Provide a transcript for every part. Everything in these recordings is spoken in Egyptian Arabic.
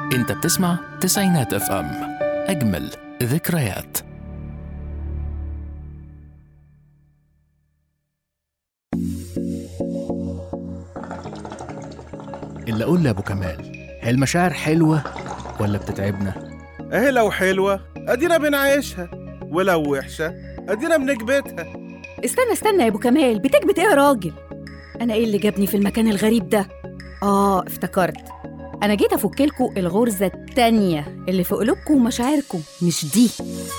انت بتسمع تسعينات اف ام اجمل ذكريات اللي اقول لابو كمال هي المشاعر حلوه ولا بتتعبنا اهي لو حلوة ادينا بنعيشها ولو وحشة ادينا بنكبتها استنى استنى يا ابو كمال بتكبت ايه يا راجل انا ايه اللي جابني في المكان الغريب ده اه افتكرت انا جيت افكلكوا الغرزه التانية اللي في قلوبكم ومشاعركم مش دي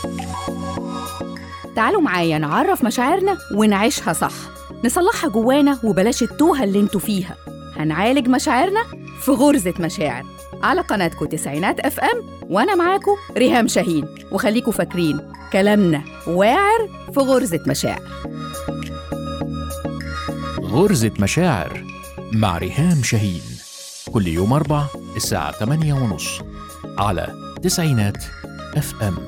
تعالوا معايا نعرف مشاعرنا ونعيشها صح نصلحها جوانا وبلاش التوهه اللي انتوا فيها هنعالج مشاعرنا في غرزه مشاعر على قناتكم تسعينات اف ام وانا معاكم ريهام شاهين وخليكوا فاكرين كلامنا واعر في غرزه مشاعر غرزة مشاعر مع ريهام شاهين كل يوم أربع الساعة 8 ونص على تسعينات اف ام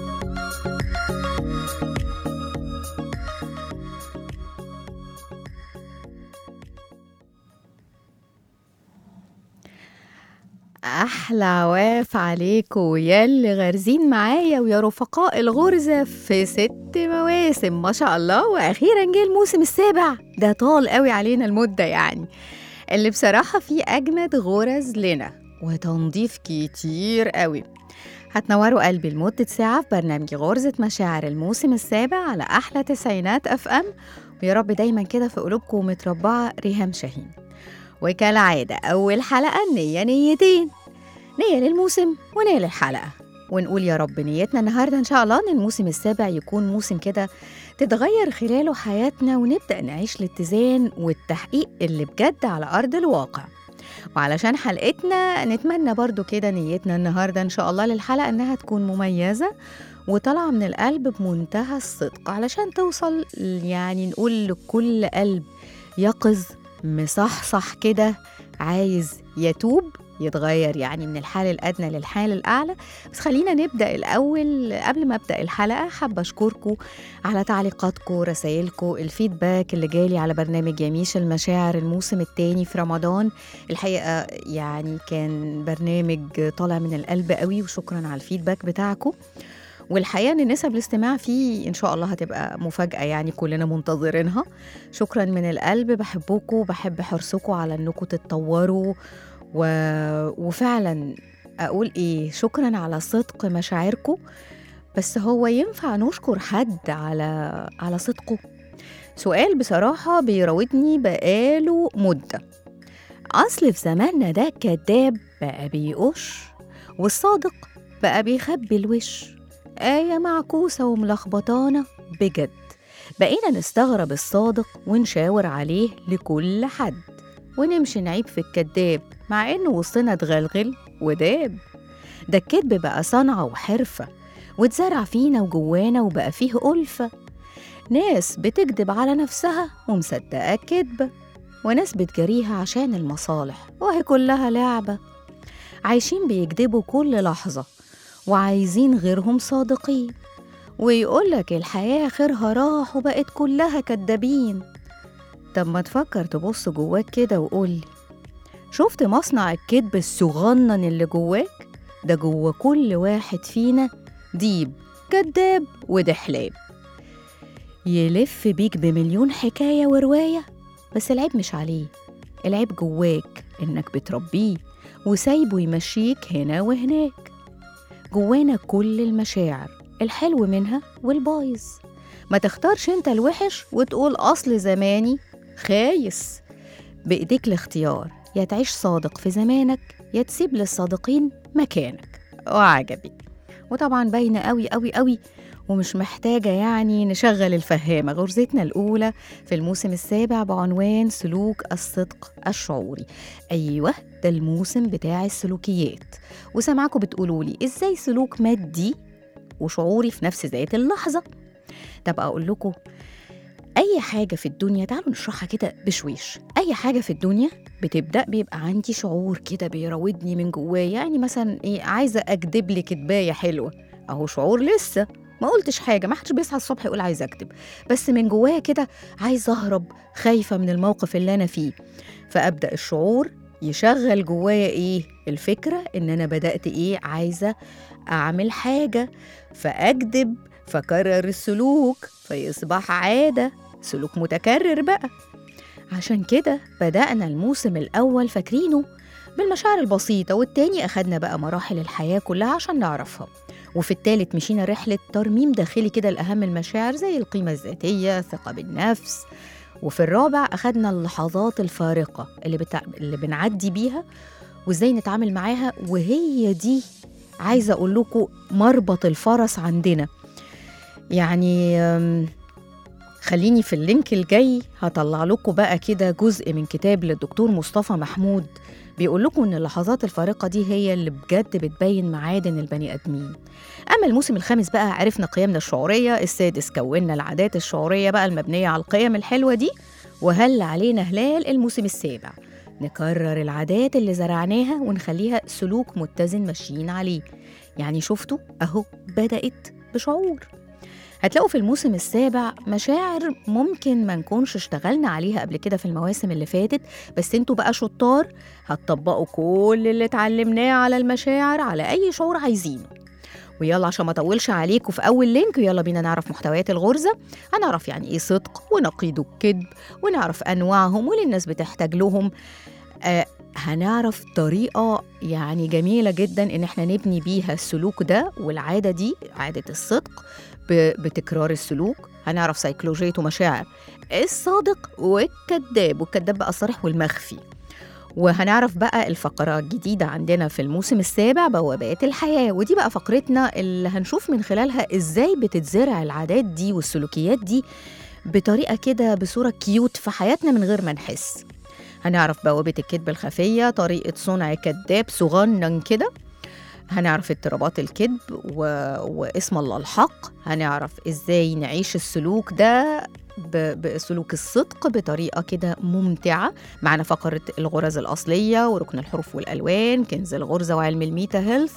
أحلى عواف عليكم ياللي غارزين معايا ويا رفقاء الغرزة في ست مواسم ما شاء الله وأخيرا جه الموسم السابع ده طال قوي علينا المدة يعني اللي بصراحة فيه أجمد غرز لنا وتنظيف كتير قوي هتنوروا قلبي لمدة ساعة في برنامج غرزة مشاعر الموسم السابع على أحلى تسعينات أف أم ويا رب دايما كده في قلوبكم متربعة ريهام شاهين وكالعادة أول حلقة النية نيتين نية للموسم ونية للحلقة ونقول يا رب نيتنا النهاردة إن شاء الله إن الموسم السابع يكون موسم كده تتغير خلاله حياتنا ونبدأ نعيش الاتزان والتحقيق اللي بجد على أرض الواقع وعلشان حلقتنا نتمنى برضو كده نيتنا النهاردة إن شاء الله للحلقة إنها تكون مميزة وطالعة من القلب بمنتهى الصدق علشان توصل يعني نقول لكل قلب يقظ مصحصح كده عايز يتوب يتغير يعني من الحال الأدنى للحال الأعلى بس خلينا نبدأ الأول قبل ما أبدأ الحلقة حابة أشكركم على تعليقاتكم رسائلكم الفيدباك اللي جالي على برنامج يميش المشاعر الموسم الثاني في رمضان الحقيقة يعني كان برنامج طالع من القلب قوي وشكرا على الفيدباك بتاعكم والحقيقه ان نسب الاستماع فيه ان شاء الله هتبقى مفاجاه يعني كلنا منتظرينها شكرا من القلب بحبكم وبحب حرصكم على انكم تتطوروا و... وفعلا اقول ايه شكرا على صدق مشاعركم بس هو ينفع نشكر حد على على صدقه سؤال بصراحة بيراودني بقاله مدة أصل في زماننا ده الكداب بقى بيقش والصادق بقى بيخبي الوش آية معكوسة وملخبطانة بجد بقينا نستغرب الصادق ونشاور عليه لكل حد ونمشي نعيب في الكداب مع إنه وسطنا اتغلغل وداب ده الكدب بقى صنعة وحرفة واتزرع فينا وجوانا وبقى فيه ألفة ناس بتكذب على نفسها ومصدقة الكدبة وناس بتجريها عشان المصالح وهي كلها لعبة عايشين بيكذبوا كل لحظة وعايزين غيرهم صادقين ويقولك الحياة خيرها راح وبقت كلها كدابين طب ما تفكر تبص جواك كده وقولي شفت مصنع الكذب الصغنن اللي جواك ده جوا كل واحد فينا ديب كداب ودحلاب يلف بيك بمليون حكاية ورواية بس العيب مش عليه العيب جواك إنك بتربيه وسايبه يمشيك هنا وهناك جوانا كل المشاعر الحلو منها والبايظ ما تختارش انت الوحش وتقول اصل زماني خايس بايديك الاختيار يا تعيش صادق في زمانك يا تسيب للصادقين مكانك وعجبي وطبعا باينه قوي قوي قوي ومش محتاجة يعني نشغل الفهامة غرزتنا الأولى في الموسم السابع بعنوان سلوك الصدق الشعوري أيوة ده الموسم بتاع السلوكيات وسامعكم بتقولوا لي إزاي سلوك مادي وشعوري في نفس ذات اللحظة طب أقول لكم أي حاجة في الدنيا تعالوا نشرحها كده بشويش أي حاجة في الدنيا بتبدأ بيبقى عندي شعور كده بيراودني من جوايا يعني مثلا إيه عايزة أكدب لي كدباية حلوة أهو شعور لسه ما قلتش حاجة ما حدش بيصحى الصبح يقول عايز أكتب بس من جوايا كده عايز أهرب خايفة من الموقف اللي أنا فيه فأبدأ الشعور يشغل جوايا ايه الفكرة ان انا بدأت ايه عايزة اعمل حاجة فاكذب فكرر السلوك فيصبح عادة سلوك متكرر بقى عشان كده بدأنا الموسم الأول فاكرينه بالمشاعر البسيطة والتاني أخدنا بقى مراحل الحياة كلها عشان نعرفها وفي التالت مشينا رحلة ترميم داخلي كده لأهم المشاعر زي القيمة الذاتية الثقة بالنفس وفي الرابع أخدنا اللحظات الفارقة اللي, بتع... اللي بنعدي بيها وإزاي نتعامل معاها وهي دي عايزة أقول لكم مربط الفرس عندنا يعني أم، خليني في اللينك الجاي هطلع لكم بقى كده جزء من كتاب للدكتور مصطفى محمود بيقول لكم ان اللحظات الفارقه دي هي اللي بجد بتبين معادن البني ادمين اما الموسم الخامس بقى عرفنا قيمنا الشعوريه السادس كونا العادات الشعوريه بقى المبنيه على القيم الحلوه دي وهل علينا هلال الموسم السابع نكرر العادات اللي زرعناها ونخليها سلوك متزن ماشيين عليه يعني شفتوا اهو بدات بشعور هتلاقوا في الموسم السابع مشاعر ممكن ما نكونش اشتغلنا عليها قبل كده في المواسم اللي فاتت بس انتوا بقى شطار هتطبقوا كل اللي اتعلمناه على المشاعر على اي شعور عايزينه ويلا عشان ما اطولش عليكم في اول لينك يلا بينا نعرف محتويات الغرزه هنعرف يعني ايه صدق ونقيض الكذب ونعرف انواعهم واللي الناس بتحتاج لهم آه هنعرف طريقة يعني جميلة جدا إن احنا نبني بيها السلوك ده والعادة دي عادة الصدق ب- بتكرار السلوك هنعرف سيكولوجية ومشاعر الصادق والكذاب والكذاب بقى الصريح والمخفي وهنعرف بقى الفقرة الجديدة عندنا في الموسم السابع بوابات الحياة ودي بقى فقرتنا اللي هنشوف من خلالها إزاي بتتزرع العادات دي والسلوكيات دي بطريقة كده بصورة كيوت في حياتنا من غير ما نحس هنعرف بوابة الكذب الخفية طريقة صنع كذاب صغنن كده هنعرف اضطرابات الكذب و... واسم الله الحق هنعرف ازاي نعيش السلوك ده ب... بسلوك الصدق بطريقة كده ممتعة معنا فقرة الغرز الأصلية وركن الحروف والألوان كنز الغرزة وعلم الميتا هيلث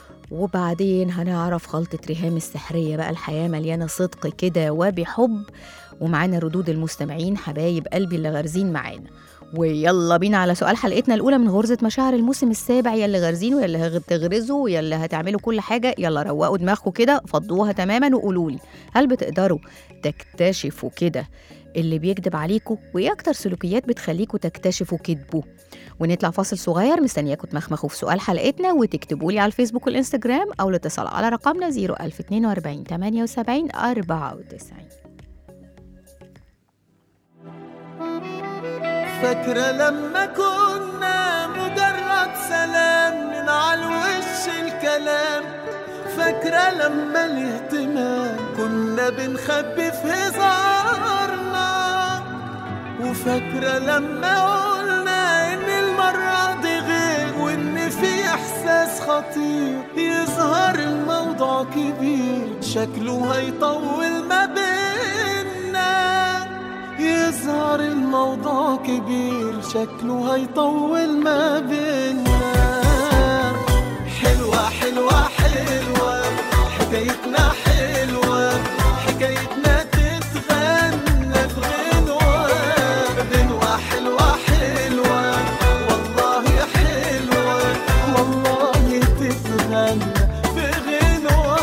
وبعدين هنعرف خلطة ريهام السحرية بقى الحياة مليانة صدق كده وبحب ومعانا ردود المستمعين حبايب قلبي اللي غارزين معانا ويلا بينا على سؤال حلقتنا الأولى من غرزة مشاعر الموسم السابع يلي غارزينه يلي هتغرزوا يلي هتعملوا كل حاجة يلا روقوا دماغكم كده فضوها تماما وقولوا لي هل بتقدروا تكتشفوا كده اللي بيكذب عليكم وايه اكتر سلوكيات بتخليكم تكتشفوا كذبه ونطلع فاصل صغير مستنياكم تمخمخوا في سؤال حلقتنا وتكتبوا لي على الفيسبوك والانستجرام او الاتصال على رقمنا 01042 78 94 فاكرة لما كنا مجرد سلام من على الوش الكلام فاكرة لما الاهتمام كنا بنخبي في هزارنا وفاكرة لما قلنا إن المرة دي غير وإن في إحساس خطير يظهر الموضوع كبير شكله هيطول ما بينا يظهر الموضوع كبير شكله هيطول ما بينا حلوة حلوة حلوة حكايتنا حلوة حكايتنا تتغنى في غنوة غنوة حلوة حلوة والله حلوة والله تتغنى في غنوة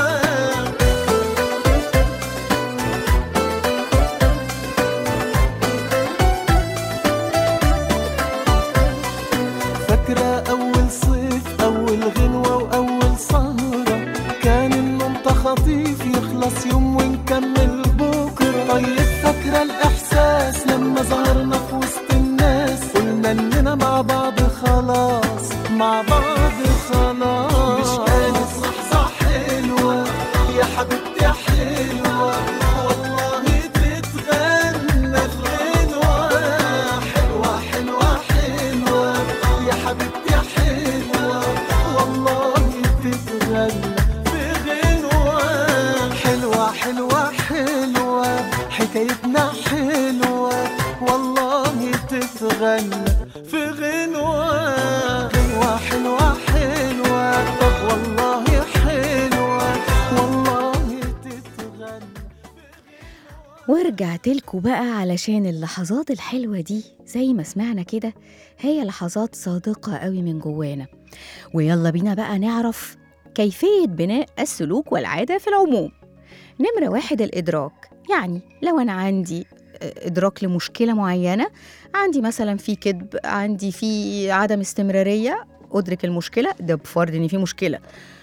فاكرة أول صيف أول غنوة وأول سهرة كان النوم تخطيف يخلص يوم ونكمل بكرة طيب فاكرة الإحساس لما ظهرنا في وسط الناس قلنا إننا مع بعض خلاص مع بعض خلاص مش كانت لحظة حلوة يا حبيبتي يا حلوة والله تتغنى في غنوة حلوة حلوة حلوة يا حبيبتي يا حلوة والله تتغنى في غنوة حلوة حلوة حلوة حكايتنا حلوة والله تتغنى في غنوة غنوة حلوة حلوة طب والله حلوة والله تتغنى ورجعت لكم بقى علشان اللحظات الحلوة دي زي ما سمعنا كده هي لحظات صادقة قوي من جوانا ويلا بينا بقى نعرف كيفية بناء السلوك والعادة في العموم نمرة واحد الإدراك يعني لو أنا عندي إدراك لمشكلة معينة عندي مثلا في كذب عندي في عدم استمرارية أدرك المشكلة ده بفرض إن في مشكلة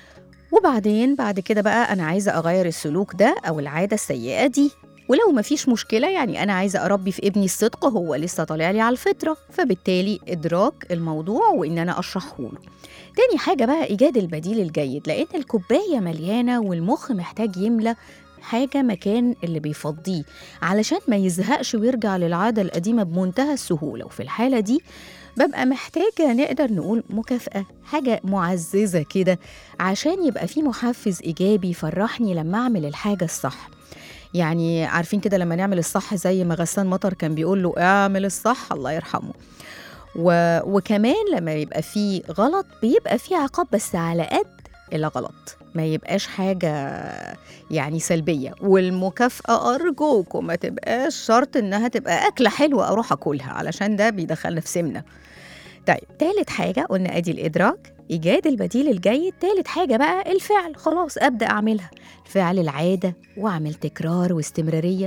وبعدين بعد كده بقى أنا عايزة أغير السلوك ده أو العادة السيئة دي ولو مفيش مشكلة يعني أنا عايزة أربي في ابني الصدق هو لسه طالع لي على الفطرة فبالتالي إدراك الموضوع وإن أنا أشرحه له تاني حاجة بقى إيجاد البديل الجيد لأن الكوباية مليانة والمخ محتاج يملى حاجة مكان اللي بيفضيه علشان ما يزهقش ويرجع للعادة القديمة بمنتهى السهولة وفي الحالة دي ببقى محتاجة نقدر نقول مكافأة حاجة معززة كده عشان يبقى في محفز إيجابي يفرحني لما أعمل الحاجة الصح يعني عارفين كده لما نعمل الصح زي ما غسان مطر كان بيقول له اعمل الصح الله يرحمه و... وكمان لما يبقى في غلط بيبقى في عقاب بس على قد الغلط ما يبقاش حاجة يعني سلبية والمكافأة أرجوكم ما تبقاش شرط إنها تبقى أكلة حلوة أروح أكلها علشان ده بيدخلنا في سمنة طيب تالت حاجة قلنا أدي الإدراك إيجاد البديل الجيد تالت حاجة بقى الفعل خلاص أبدأ أعملها فعل العادة وأعمل تكرار واستمرارية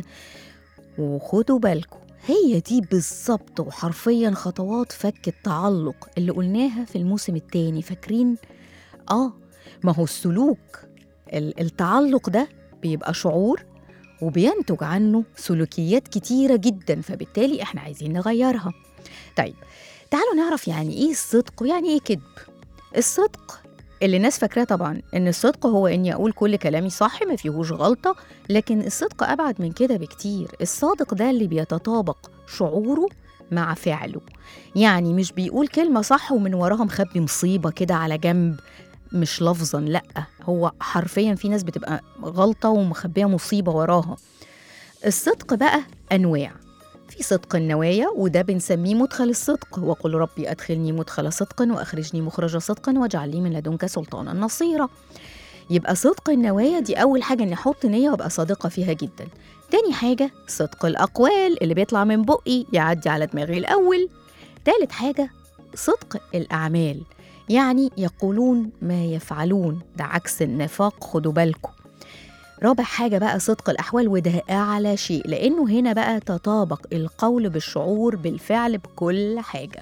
وخدوا بالكم هي دي بالظبط وحرفيا خطوات فك التعلق اللي قلناها في الموسم التاني فاكرين؟ آه ما هو السلوك ال- التعلق ده بيبقى شعور وبينتج عنه سلوكيات كتيرة جدا فبالتالي احنا عايزين نغيرها طيب تعالوا نعرف يعني ايه الصدق ويعني ايه كذب الصدق اللي الناس فاكراه طبعا ان الصدق هو اني اقول كل كلامي صح ما فيهوش غلطه لكن الصدق ابعد من كده بكتير الصادق ده اللي بيتطابق شعوره مع فعله يعني مش بيقول كلمه صح ومن وراها مخبي مصيبه كده على جنب مش لفظا لا هو حرفيا في ناس بتبقى غلطه ومخبيه مصيبه وراها الصدق بقى انواع في صدق النوايا وده بنسميه مدخل الصدق وقل ربي أدخلني مدخل صدق وأخرجني مخرج صدق واجعل لي من لدنك سلطانا نصيرا يبقى صدق النوايا دي أول حاجة إني أحط نية وأبقى صادقة فيها جدا تاني حاجة صدق الأقوال اللي بيطلع من بقي يعدي على دماغي الأول تالت حاجة صدق الأعمال يعني يقولون ما يفعلون ده عكس النفاق خدوا بالكم رابع حاجة بقى صدق الأحوال وده أعلى شيء لأنه هنا بقى تطابق القول بالشعور بالفعل بكل حاجة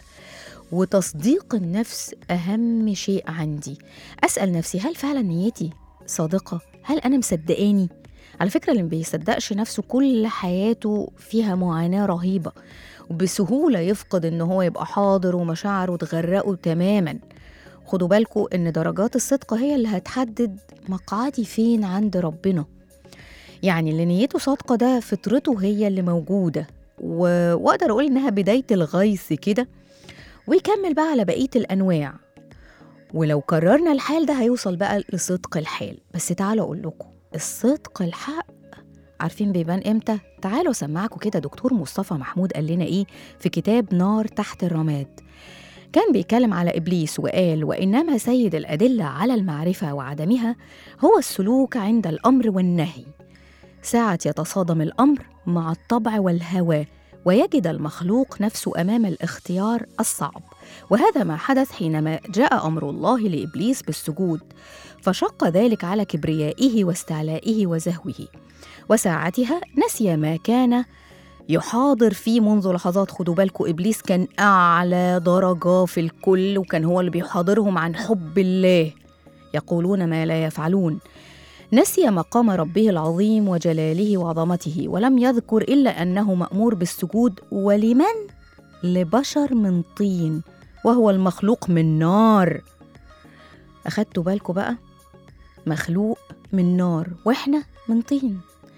وتصديق النفس أهم شيء عندي أسأل نفسي هل فعلا نيتي صادقة؟ هل أنا مصدقاني؟ على فكرة اللي ما بيصدقش نفسه كل حياته فيها معاناة رهيبة وبسهولة يفقد إن هو يبقى حاضر ومشاعره تغرقه تماما خدوا بالكم إن درجات الصدق هي اللي هتحدد مقعدي فين عند ربنا يعني اللي نيته صادقة ده فطرته هي اللي موجودة و... وأقدر أقول إنها بداية الغيث كده ويكمل بقى على بقية الأنواع ولو كررنا الحال ده هيوصل بقى لصدق الحال بس تعالوا أقول لكم الصدق الحق عارفين بيبان امتى؟ تعالوا اسمعكم كده دكتور مصطفى محمود قال لنا ايه في كتاب نار تحت الرماد كان بيتكلم على ابليس وقال وانما سيد الادله على المعرفه وعدمها هو السلوك عند الامر والنهي ساعه يتصادم الامر مع الطبع والهوى ويجد المخلوق نفسه امام الاختيار الصعب وهذا ما حدث حينما جاء امر الله لابليس بالسجود فشق ذلك على كبريائه واستعلائه وزهوه وساعتها نسي ما كان يحاضر فيه منذ لحظات خدوا بالكم ابليس كان اعلى درجه في الكل وكان هو اللي بيحاضرهم عن حب الله يقولون ما لا يفعلون نسي مقام ربه العظيم وجلاله وعظمته ولم يذكر الا انه مامور بالسجود ولمن لبشر من طين وهو المخلوق من نار اخدتوا بالكم بقى مخلوق من نار واحنا من طين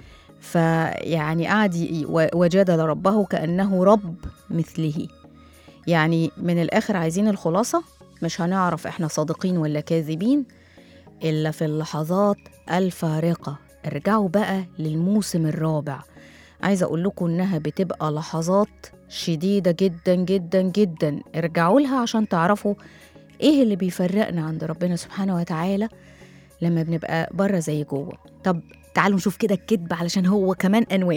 فيعني قعد ي- و- وجادل ربه كأنه رب مثله يعني من الآخر عايزين الخلاصة مش هنعرف إحنا صادقين ولا كاذبين إلا في اللحظات الفارقة ارجعوا بقى للموسم الرابع عايزة أقول لكم إنها بتبقى لحظات شديدة جدا جدا جدا ارجعوا لها عشان تعرفوا إيه اللي بيفرقنا عند ربنا سبحانه وتعالى لما بنبقى بره زي جوه طب تعالوا نشوف كده الكذب علشان هو كمان انواع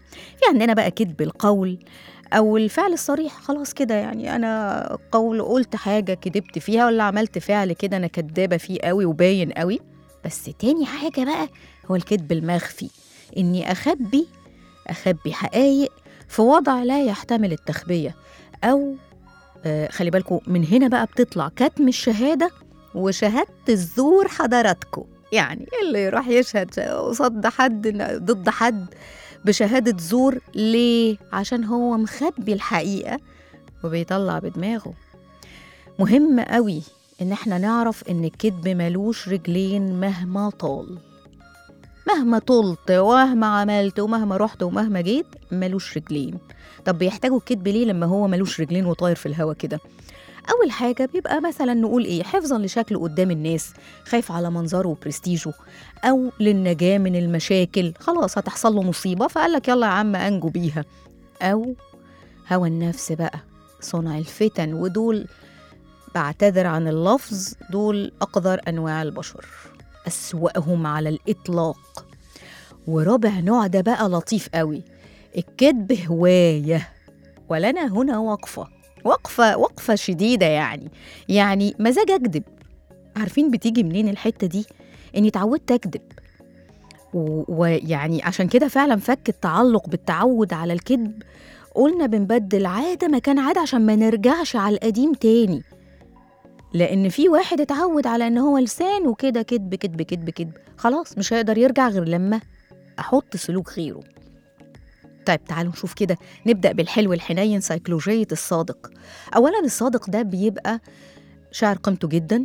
في عندنا بقى كذب القول او الفعل الصريح خلاص كده يعني انا قول قلت حاجه كدبت فيها ولا عملت فعل كده انا كدابه فيه قوي وباين قوي بس تاني حاجه بقى هو الكذب المخفي اني اخبي اخبي حقائق في وضع لا يحتمل التخبيه او آه خلي بالكم من هنا بقى بتطلع كتم الشهاده وشهاده الزور حضراتكم يعني اللي يروح يشهد قصاد حد ضد حد بشهادة زور ليه؟ عشان هو مخبي الحقيقة وبيطلع بدماغه مهم قوي إن احنا نعرف إن الكذب ملوش رجلين مهما طال مهما طلت ومهما عملت ومهما رحت ومهما جيت ملوش رجلين طب بيحتاجوا الكذب ليه لما هو ملوش رجلين وطاير في الهوا كده أول حاجة بيبقى مثلا نقول إيه حفظا لشكله قدام الناس خايف على منظره وبرستيجه أو للنجاة من المشاكل خلاص هتحصل له مصيبة فقال لك يلا يا عم أنجو بيها أو هوى النفس بقى صنع الفتن ودول بعتذر عن اللفظ دول أقذر أنواع البشر أسوأهم على الإطلاق ورابع نوع ده بقى لطيف قوي الكذب هواية ولنا هنا وقفة وقفة وقفة شديدة يعني يعني مزاج أكذب عارفين بتيجي منين الحتة دي إني اتعودت أكذب و- ويعني عشان كده فعلا فك التعلق بالتعود على الكذب قلنا بنبدل عادة مكان عادة عشان ما نرجعش على القديم تاني لأن في واحد اتعود على إن هو لسان وكده كذب كذب كذب كذب خلاص مش هيقدر يرجع غير لما أحط سلوك غيره طيب تعالوا نشوف كده نبدأ بالحلو الحنين سيكولوجية الصادق أولا الصادق ده بيبقى شاعر قيمته جدا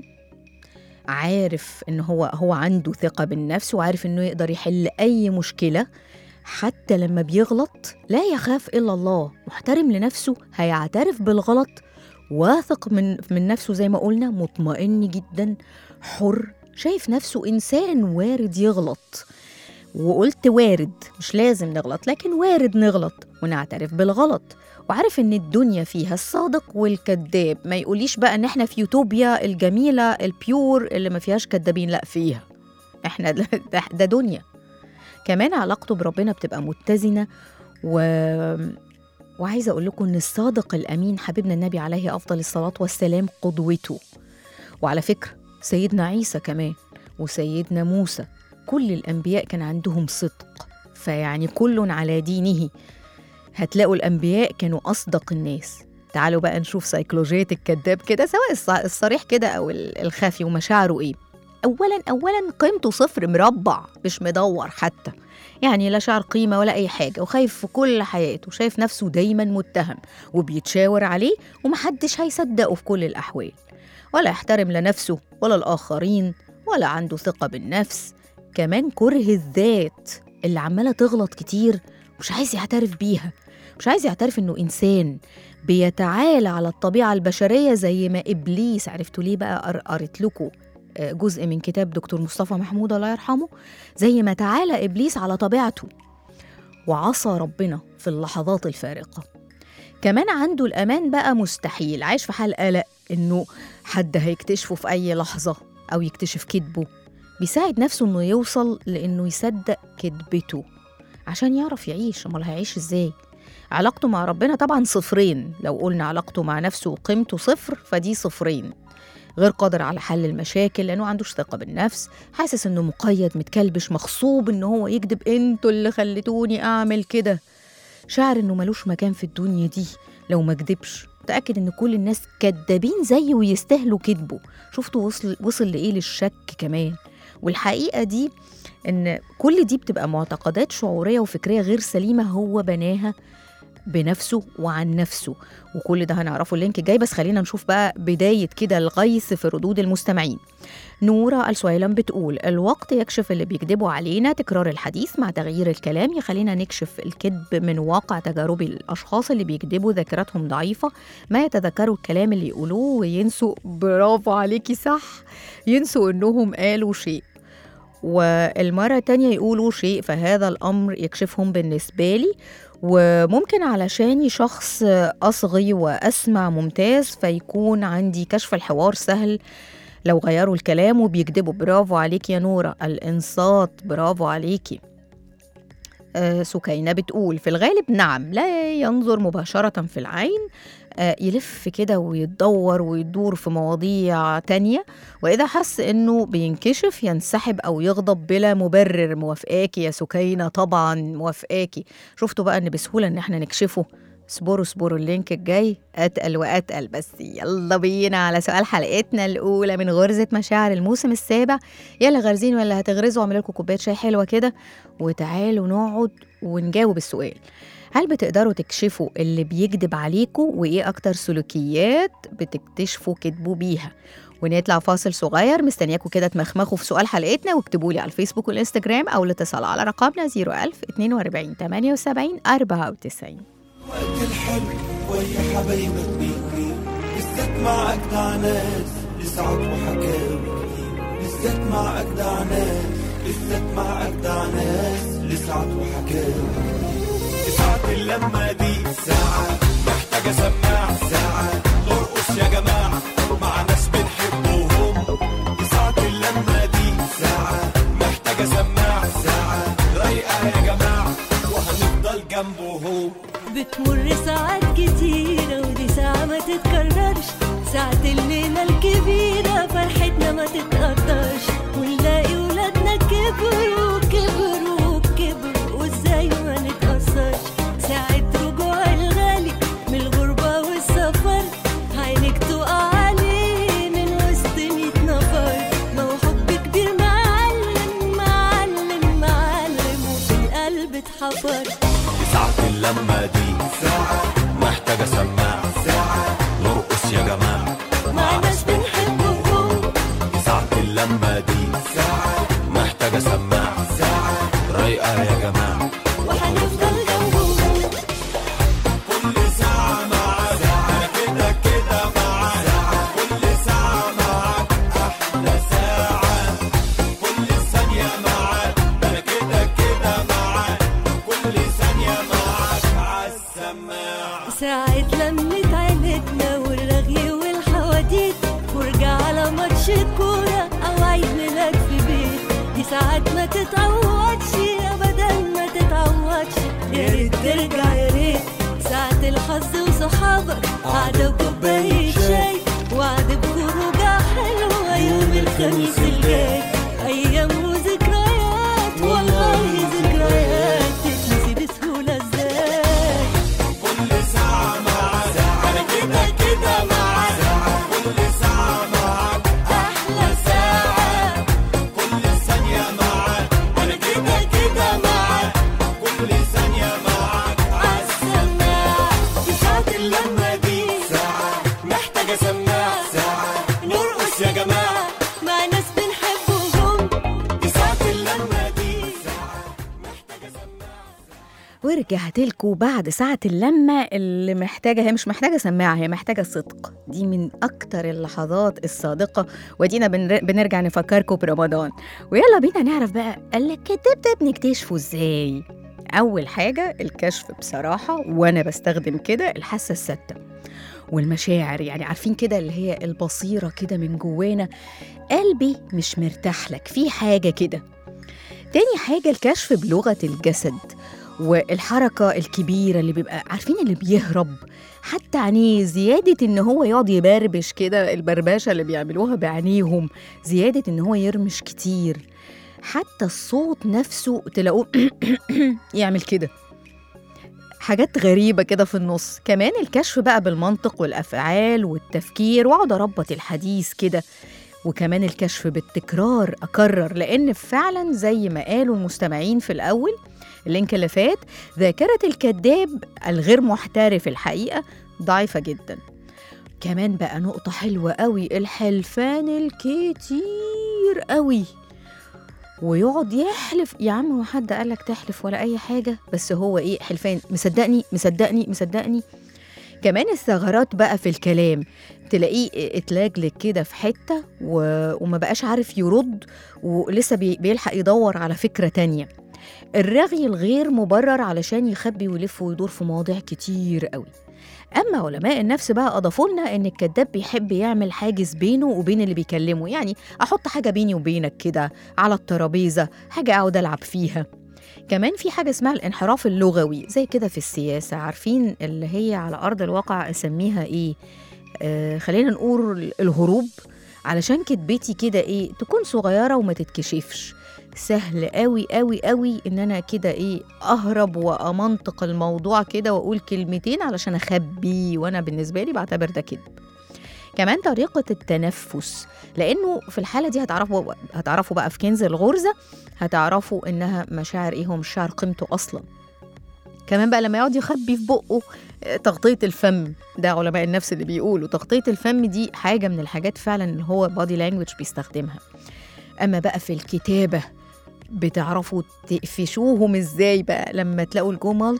عارف ان هو هو عنده ثقة بالنفس وعارف انه يقدر يحل اي مشكلة حتى لما بيغلط لا يخاف الا الله محترم لنفسه هيعترف بالغلط واثق من من نفسه زي ما قلنا مطمئن جدا حر شايف نفسه انسان وارد يغلط وقلت وارد مش لازم نغلط لكن وارد نغلط ونعترف بالغلط وعارف ان الدنيا فيها الصادق والكذاب ما يقوليش بقى ان احنا في يوتوبيا الجميله البيور اللي ما فيهاش كذابين لا فيها احنا ده, ده, ده دنيا كمان علاقته بربنا بتبقى متزنه و وعايزه اقول لكم ان الصادق الامين حبيبنا النبي عليه افضل الصلاه والسلام قدوته وعلى فكره سيدنا عيسى كمان وسيدنا موسى كل الانبياء كان عندهم صدق فيعني كل على دينه هتلاقوا الأنبياء كانوا أصدق الناس تعالوا بقى نشوف سيكولوجية الكذاب كده سواء الص- الصريح كده أو ال- الخافي ومشاعره إيه أولا أولا قيمته صفر مربع مش مدور حتى يعني لا شعر قيمة ولا أي حاجة وخايف في كل حياته شايف نفسه دايما متهم وبيتشاور عليه ومحدش هيصدقه في كل الأحوال ولا يحترم لا نفسه ولا الآخرين ولا عنده ثقة بالنفس كمان كره الذات اللي عمالة تغلط كتير مش عايز يعترف بيها مش عايز يعترف انه انسان بيتعالى على الطبيعه البشريه زي ما ابليس عرفتوا ليه بقى قر- قريت لكم آه، جزء من كتاب دكتور مصطفى محمود الله يرحمه زي ما تعالى ابليس على طبيعته وعصى ربنا في اللحظات الفارقه كمان عنده الامان بقى مستحيل عايش في حال قلق انه حد هيكتشفه في اي لحظه او يكتشف كذبه بيساعد نفسه انه يوصل لانه يصدق كذبته عشان يعرف يعيش امال هيعيش ازاي علاقته مع ربنا طبعا صفرين لو قلنا علاقته مع نفسه وقيمته صفر فدي صفرين غير قادر على حل المشاكل لانه عندوش ثقه بالنفس حاسس انه مقيد متكلبش مغصوب ان هو يكذب انتوا اللي خليتوني اعمل كده شعر انه ملوش مكان في الدنيا دي لو ما كدبش متاكد ان كل الناس كدابين زيه ويستاهلوا كذبه شفتوا وصل وصل لايه للشك كمان والحقيقه دي ان كل دي بتبقى معتقدات شعوريه وفكريه غير سليمه هو بناها بنفسه وعن نفسه وكل ده هنعرفه اللينك الجاي بس خلينا نشوف بقى بداية كده الغيث في ردود المستمعين نورة السويلم بتقول الوقت يكشف اللي بيكذبوا علينا تكرار الحديث مع تغيير الكلام يخلينا نكشف الكذب من واقع تجارب الأشخاص اللي بيكذبوا ذاكرتهم ضعيفة ما يتذكروا الكلام اللي يقولوه وينسوا برافو عليكي صح ينسوا إنهم قالوا شيء والمرة التانية يقولوا شيء فهذا الأمر يكشفهم بالنسبة لي وممكن علشاني شخص أصغي وأسمع ممتاز فيكون عندي كشف الحوار سهل لو غيروا الكلام وبيكذبوا برافو عليكي يا نورة الإنصات برافو عليكي آه، سكينة بتقول في الغالب نعم لا ينظر مباشرة في العين آه، يلف كده ويتدور ويدور في مواضيع تانية وإذا حس إنه بينكشف ينسحب أو يغضب بلا مبرر موافقاكي يا سكينة طبعا موافقاكي شفتوا بقى إن بسهولة إن إحنا نكشفه اصبروا اصبروا اللينك الجاي اتقل واتقل بس يلا بينا على سؤال حلقتنا الاولى من غرزه مشاعر الموسم السابع يلا غارزين ولا هتغرزوا اعملوا لكم كوبايه شاي حلوه كده وتعالوا نقعد ونجاوب السؤال هل بتقدروا تكشفوا اللي بيكذب عليكم وايه اكتر سلوكيات بتكتشفوا كذبوا بيها ونطلع فاصل صغير مستنياكم كده تمخمخوا في سؤال حلقتنا واكتبوا لي على الفيسبوك والانستجرام او الاتصال على رقمنا 01000 42 78 94 وقت الحلو ويا حبايبك بيكريم بالذات مع أجدع ناس لسعد وحكاوي كتير بالذات مع أجدع ناس بالذات مع أجدع ناس لسعد وحكاوي ساعة اللمة دي ساعة محتاجة سماع ساعة نرقص يا جماعة مع ناس بنحبهم ساعة اللمة دي ساعة محتاجة سماع ساعة رايقة يا جماعة وهنفضل جنبهم بتمر ساعات كتيرة ودي ساعة ما تتكررش ساعة الليلة الكبيرة فرحتنا ما تتقدرش ونلاقي ولادنا كبروا كبروا كبروا وازاي ما نتأثرش ساعة رجوع الغالي من الغربة والسفر عينك تقع عليه من وسط ميت نفر ما هو حب كبير معلم معلم معلم وفي القلب اتحفر ساعة اللمة دي ساعة محتاجة سماع ساعة نرقص يا جماعة مع ناس بنحبهم ساعة اللمة دي ساعة محتاجة سماع ساعة رايقة يا جماعة وهنفضل جنبهم كل ساعة معاك أنا كده كده معاك كل ساعة معاك أحلى ساعة كل ثانية معاك أنا كده كده معاك كل ثانية معاك عالسماعة ساعة لمة عيلتنا والرغي والحواديت ورجع على ماتش كورة أو عيد ميلاد في بيت دي ساعات ما تتعوضش أبدا ما تتعوضش يا ريت ترجع يا ريت ساعة الحظ وصحابك قعدة وكوباية شاي وعد بخروجة حلوة يوم الخميس الجاي أيام وذكريات والله ذكريات تتنسي بسهولة ازاي كل ساعة معاك أنا كده كده معاك كل ساعة معاك أحلى ساعة كل ثانية معاك أنا كده كده معاك كل ثانية معاك عالسماع في ساعة اللمة دي ساعة محتاجة سماع ساعة نرقص يا جماعة مع ناس بنحبهم في ساعة اللمة دي ساعة محتاجة سماع ورجعت لكم بعد ساعة اللمة اللي محتاجة هي مش محتاجة سماعة هي محتاجة صدق دي من أكتر اللحظات الصادقة ودينا بنر- بنرجع نفكركم برمضان ويلا بينا نعرف بقى الكذاب ده بنكتشفه ازاي أول حاجة الكشف بصراحة وأنا بستخدم كده الحاسة الستة والمشاعر يعني عارفين كده اللي هي البصيرة كده من جوانا قلبي مش مرتاح لك في حاجة كده تاني حاجة الكشف بلغة الجسد والحركة الكبيرة اللي بيبقى عارفين اللي بيهرب حتى عينيه زيادة إن هو يقعد يبربش كده البربشة اللي بيعملوها بعينيهم زيادة إن هو يرمش كتير حتى الصوت نفسه تلاقوه يعمل كده حاجات غريبة كده في النص كمان الكشف بقى بالمنطق والأفعال والتفكير وأقعد أربط الحديث كده وكمان الكشف بالتكرار أكرر لأن فعلا زي ما قالوا المستمعين في الأول اللينك اللي فات ذاكرة الكذاب الغير محترف الحقيقة ضعيفة جدا كمان بقى نقطة حلوة قوي الحلفان الكتير قوي ويقعد يحلف يا عم هو حد قالك تحلف ولا أي حاجة بس هو إيه حلفان مصدقني مصدقني مصدقني كمان الثغرات بقى في الكلام تلاقيه اتلاجلك كده في حتة و... وما بقاش عارف يرد ولسه بي... بيلحق يدور على فكرة تانية الرغي الغير مبرر علشان يخبي ويلف ويدور في مواضيع كتير قوي أما علماء النفس بقى أضافوا لنا إن الكذاب بيحب يعمل حاجز بينه وبين اللي بيكلمه يعني أحط حاجة بيني وبينك كده على الترابيزة حاجة أقعد ألعب فيها كمان في حاجة اسمها الانحراف اللغوي زي كده في السياسة عارفين اللي هي على أرض الواقع أسميها إيه آه خلينا نقول الهروب علشان كدبتي كده إيه تكون صغيرة وما تتكشفش سهل قوي قوي قوي ان انا كده ايه اهرب وامنطق الموضوع كده واقول كلمتين علشان اخبي وانا بالنسبه لي بعتبر ده كذب كمان طريقة التنفس لأنه في الحالة دي هتعرفوا هتعرفوا بقى في كنز الغرزة هتعرفوا إنها مشاعر إيه هو مش شعر قيمته أصلا كمان بقى لما يقعد يخبي في بقه آه، تغطية الفم ده علماء النفس اللي بيقولوا تغطية الفم دي حاجة من الحاجات فعلا اللي هو بادي لانجوج بيستخدمها أما بقى في الكتابة بتعرفوا تقفشوهم ازاي بقى لما تلاقوا الجمل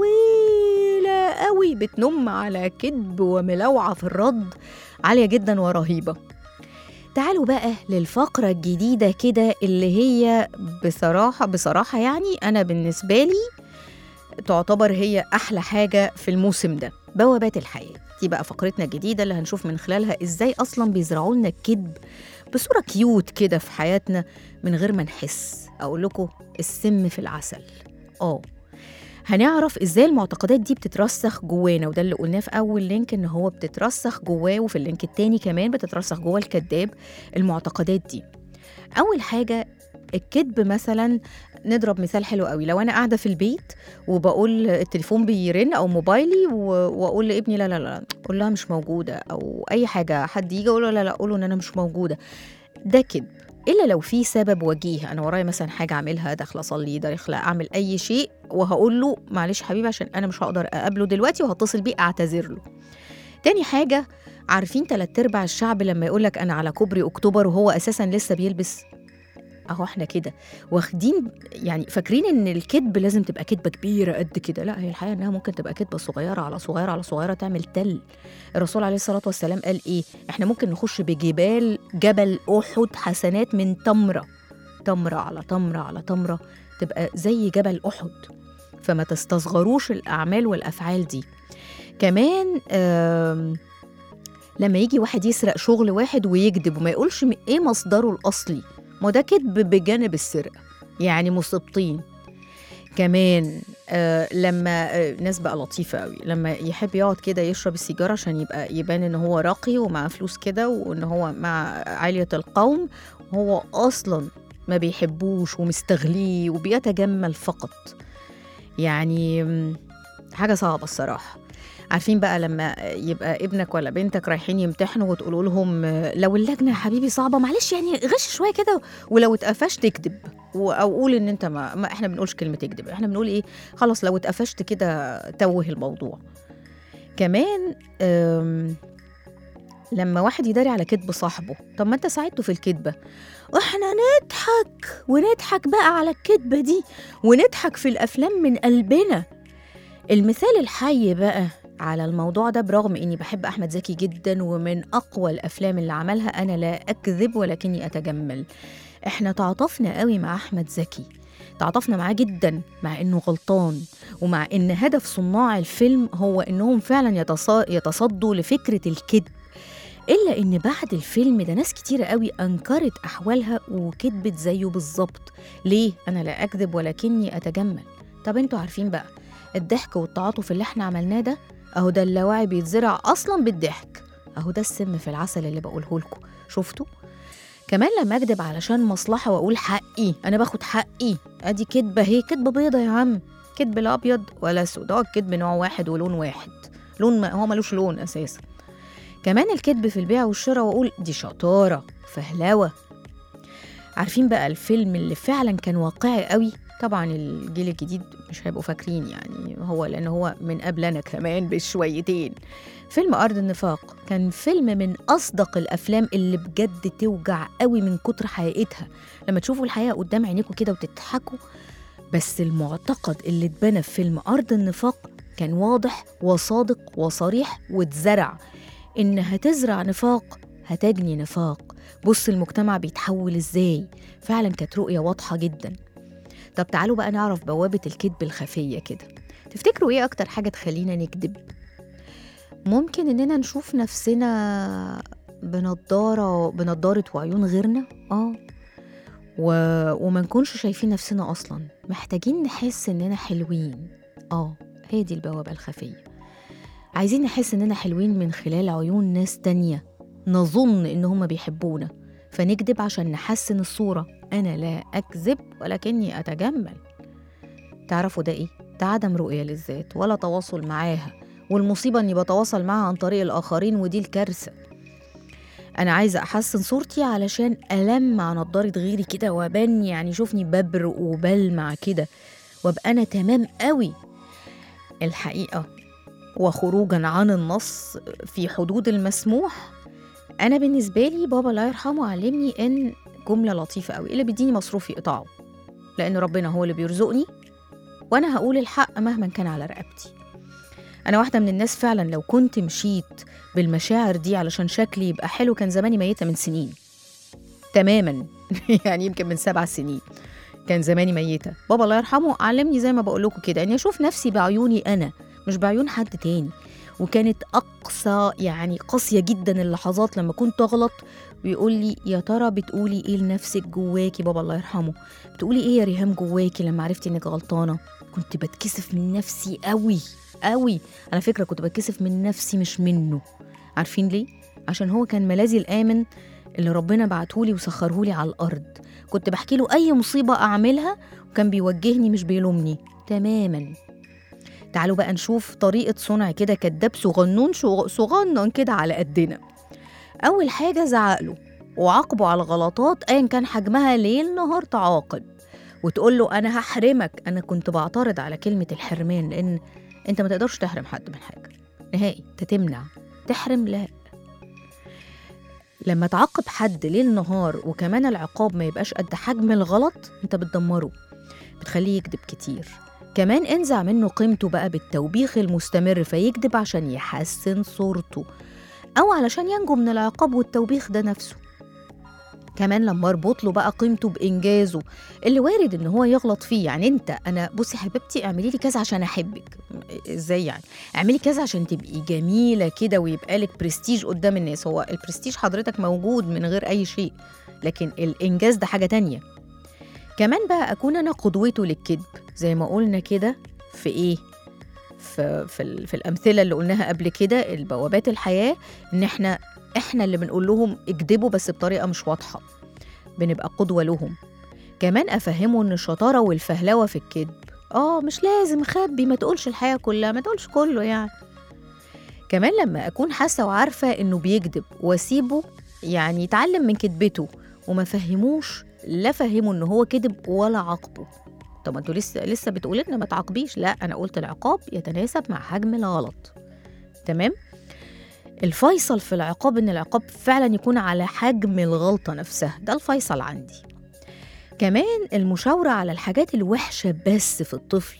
طويلة قوي بتنم على كذب وملوعة في الرد عالية جدا ورهيبة تعالوا بقى للفقرة الجديدة كده اللي هي بصراحة بصراحة يعني أنا بالنسبة لي تعتبر هي أحلى حاجة في الموسم ده بوابات الحياة دي بقى فقرتنا الجديدة اللي هنشوف من خلالها إزاي أصلا بيزرعوا لنا الكذب بصورة كيوت كده في حياتنا من غير ما نحس أقول لكم السم في العسل آه هنعرف ازاي المعتقدات دي بتترسخ جوانا وده اللي قلناه في اول لينك ان هو بتترسخ جواه وفي اللينك التاني كمان بتترسخ جوه الكذاب المعتقدات دي اول حاجه الكذب مثلا نضرب مثال حلو قوي لو انا قاعده في البيت وبقول التليفون بيرن او موبايلي و- واقول لابني لا لا لا قول لها مش موجوده او اي حاجه حد يجي اقول له لا لا قول له ان انا مش موجوده ده كذب الا لو في سبب وجيه انا ورايا مثلا حاجه اعملها داخله اصلي داخله اعمل اي شيء وهقول له معلش حبيبي عشان انا مش هقدر اقابله دلوقتي وهتصل بيه اعتذر له تاني حاجه عارفين تلات ارباع الشعب لما يقول لك انا على كوبري اكتوبر وهو اساسا لسه بيلبس اهو احنا كده واخدين يعني فاكرين ان الكذب لازم تبقى كذبه كبيره قد كده لا هي الحقيقه انها ممكن تبقى كذبه صغيره على صغيره على صغيره تعمل تل الرسول عليه الصلاه والسلام قال ايه احنا ممكن نخش بجبال جبل احد حسنات من تمره تمره على تمره على تمره تبقى زي جبل احد فما تستصغروش الاعمال والافعال دي كمان آم، لما يجي واحد يسرق شغل واحد ويكذب وما يقولش م- ايه مصدره الاصلي ما ده كذب بجانب السرقه يعني مصيبتين كمان آه لما آه ناس بقى لطيفه قوي لما يحب يقعد كده يشرب السيجاره عشان يبقى يبان ان هو راقي ومعاه فلوس كده وان هو مع عاليه القوم هو اصلا ما بيحبوش ومستغليه وبيتجمل فقط يعني مم، حاجه صعبه الصراحه عارفين بقى لما يبقى ابنك ولا بنتك رايحين يمتحنوا وتقولوا لهم آه، لو اللجنه يا حبيبي صعبه معلش يعني غش شويه كده ولو اتقفشت اكذب و- او قول ان انت ما, ما احنا بنقولش كلمه اكذب احنا بنقول ايه خلاص لو اتقفشت كده توه الموضوع كمان أم، لما واحد يداري على كذب صاحبه طب ما انت ساعدته في الكذبه واحنا نضحك ونضحك بقى على الكذبه دي ونضحك في الافلام من قلبنا المثال الحي بقى على الموضوع ده برغم اني بحب احمد زكي جدا ومن اقوى الافلام اللي عملها انا لا اكذب ولكني اتجمل احنا تعاطفنا قوي مع احمد زكي تعاطفنا معاه جدا مع انه غلطان ومع ان هدف صناع الفيلم هو انهم فعلا يتص- يتصدوا لفكره الكذب الا ان بعد الفيلم ده ناس كتيره قوي انكرت احوالها وكذبت زيه بالظبط ليه انا لا اكذب ولكني اتجمل طب انتوا عارفين بقى الضحك والتعاطف اللي احنا عملناه ده اهو ده اللاوعي بيتزرع اصلا بالضحك اهو ده السم في العسل اللي بقوله لكم شفتوا كمان لما اكذب علشان مصلحه واقول حقي انا باخد حقي ادي كدبه هي كدبه بيضه يا عم كدب لا ابيض ولا اسود هو الكدب نوع واحد ولون واحد لون ما هو ملوش لون اساسا كمان الكذب في البيع والشراء واقول دي شطاره فهلوه عارفين بقى الفيلم اللي فعلا كان واقعي قوي طبعا الجيل الجديد مش هيبقوا فاكرين يعني هو لان هو من قبلنا كمان بشويتين فيلم ارض النفاق كان فيلم من اصدق الافلام اللي بجد توجع قوي من كتر حقيقتها لما تشوفوا الحقيقه قدام عينيكم كده وتضحكوا بس المعتقد اللي اتبنى في فيلم ارض النفاق كان واضح وصادق وصريح واتزرع ان هتزرع نفاق هتجني نفاق بص المجتمع بيتحول ازاي فعلا كانت رؤيه واضحه جدا طب تعالوا بقى نعرف بوابه الكذب الخفيه كده تفتكروا ايه اكتر حاجه تخلينا نكذب ممكن اننا نشوف نفسنا بنضاره بنضاره وعيون غيرنا اه و... وما نكونش شايفين نفسنا أصلا محتاجين نحس إننا حلوين آه هي دي البوابة الخفية عايزين نحس إننا حلوين من خلال عيون ناس تانية نظن إن هما بيحبونا فنكذب عشان نحسن الصورة أنا لا أكذب ولكني أتجمل تعرفوا ده إيه؟ ده عدم رؤية للذات ولا تواصل معاها والمصيبة إني بتواصل معاها عن طريق الآخرين ودي الكارثة أنا عايزة أحسن صورتي علشان ألمع نضارة غيري كده وأبان يعني شوفني ببرق وبلمع كده وأبقى أنا تمام قوي الحقيقة وخروجا عن النص في حدود المسموح أنا بالنسبة لي بابا الله يرحمه علمني إن جملة لطيفة قوي اللي بيديني مصروفي يقطعه لأن ربنا هو اللي بيرزقني وأنا هقول الحق مهما كان على رقبتي أنا واحدة من الناس فعلا لو كنت مشيت بالمشاعر دي علشان شكلي يبقى حلو كان زماني ميتة من سنين تماما يعني يمكن من سبع سنين كان زماني ميتة بابا الله يرحمه علمني زي ما بقول لكم كده اني اشوف نفسي بعيوني انا مش بعيون حد تاني وكانت اقصى يعني قاسيه جدا اللحظات لما كنت اغلط ويقول لي يا ترى بتقولي ايه لنفسك جواكي بابا الله يرحمه بتقولي ايه يا ريهام جواكي لما عرفتي انك غلطانه كنت بتكسف من نفسي قوي قوي على فكره كنت بتكسف من نفسي مش منه عارفين ليه عشان هو كان ملاذي الامن اللي ربنا بعتهولي وسخرهولي على الارض كنت بحكي له اي مصيبه اعملها وكان بيوجهني مش بيلومني تماما تعالوا بقى نشوف طريقة صنع كده كداب صغنون شو- صغنن كده على قدنا أول حاجة زعقله وعاقبه على الغلطات أيا كان حجمها ليل نهار تعاقب وتقول له أنا هحرمك أنا كنت بعترض على كلمة الحرمان لأن أنت ما تقدرش تحرم حد من حاجة نهائي أنت تمنع تحرم لا لما تعاقب حد ليل نهار وكمان العقاب ما يبقاش قد حجم الغلط انت بتدمره بتخليه يكذب كتير كمان انزع منه قيمته بقى بالتوبيخ المستمر فيكذب عشان يحسن صورته أو علشان ينجو من العقاب والتوبيخ ده نفسه كمان لما اربط له بقى قيمته بانجازه اللي وارد ان هو يغلط فيه يعني انت انا بصي حبيبتي اعملي لي كذا عشان احبك ازاي يعني اعملي كذا عشان تبقي جميله كده ويبقى لك برستيج قدام الناس هو البرستيج حضرتك موجود من غير اي شيء لكن الانجاز ده حاجه تانية كمان بقى اكون انا قدوته للكذب زي ما قلنا كده في ايه في في, ال- في الامثله اللي قلناها قبل كده البوابات الحياه ان احنا احنا اللي بنقول لهم اكذبوا بس بطريقه مش واضحه بنبقى قدوه لهم كمان افهمه ان الشطاره والفهلوه في الكذب اه مش لازم خبي ما تقولش الحياه كلها ما تقولش كله يعني كمان لما اكون حاسه وعارفه انه بيكذب واسيبه يعني يتعلم من كذبته وما فهموش لا فهمه ان هو كذب ولا عاقبه طب ما انتوا لسه لسه بتقولوا لنا ما تعاقبيش لا انا قلت العقاب يتناسب مع حجم الغلط تمام الفيصل في العقاب ان العقاب فعلا يكون على حجم الغلطه نفسها ده الفيصل عندي كمان المشاوره على الحاجات الوحشه بس في الطفل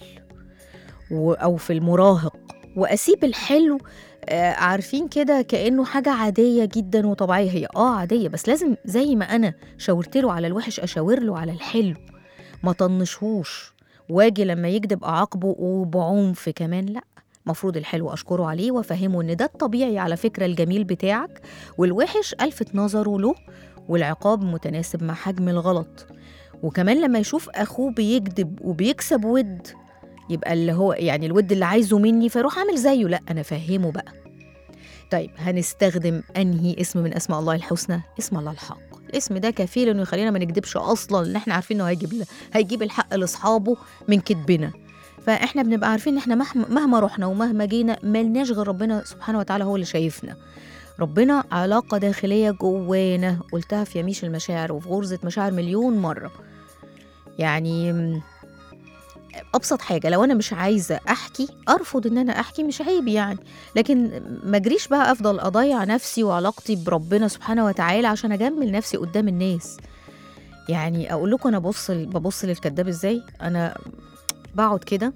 و- او في المراهق واسيب الحلو آه، عارفين كده كانه حاجه عاديه جدا وطبيعيه هي اه عاديه بس لازم زي ما انا شاورت له على الوحش اشاور له على الحلو ما طنشهوش واجي لما يكذب اعاقبه وبعنف كمان لا مفروض الحلو اشكره عليه وافهمه ان ده الطبيعي على فكره الجميل بتاعك والوحش الفت نظره له والعقاب متناسب مع حجم الغلط وكمان لما يشوف اخوه بيكذب وبيكسب ود يبقى اللي هو يعني الود اللي عايزه مني فيروح عامل زيه لا انا فهمه بقى طيب هنستخدم انهي اسم من اسماء الله الحسنى اسم الله الحق الاسم ده كفيل انه يخلينا ما نكذبش اصلا لان احنا عارفين انه هيجيب هيجيب الحق لاصحابه من كذبنا فاحنا بنبقى عارفين ان احنا مهما مهما رحنا ومهما جينا ملناش غير ربنا سبحانه وتعالى هو اللي شايفنا ربنا علاقة داخلية جوانا قلتها في يميش المشاعر وفي غرزة مشاعر مليون مرة يعني م، ابسط حاجه لو انا مش عايزه احكي ارفض ان انا احكي مش عيب يعني لكن ما اجريش بقى افضل اضيع نفسي وعلاقتي بربنا سبحانه وتعالى عشان اجمل نفسي قدام الناس يعني اقول لكم انا ببص ببص للكذاب ازاي انا بقعد كده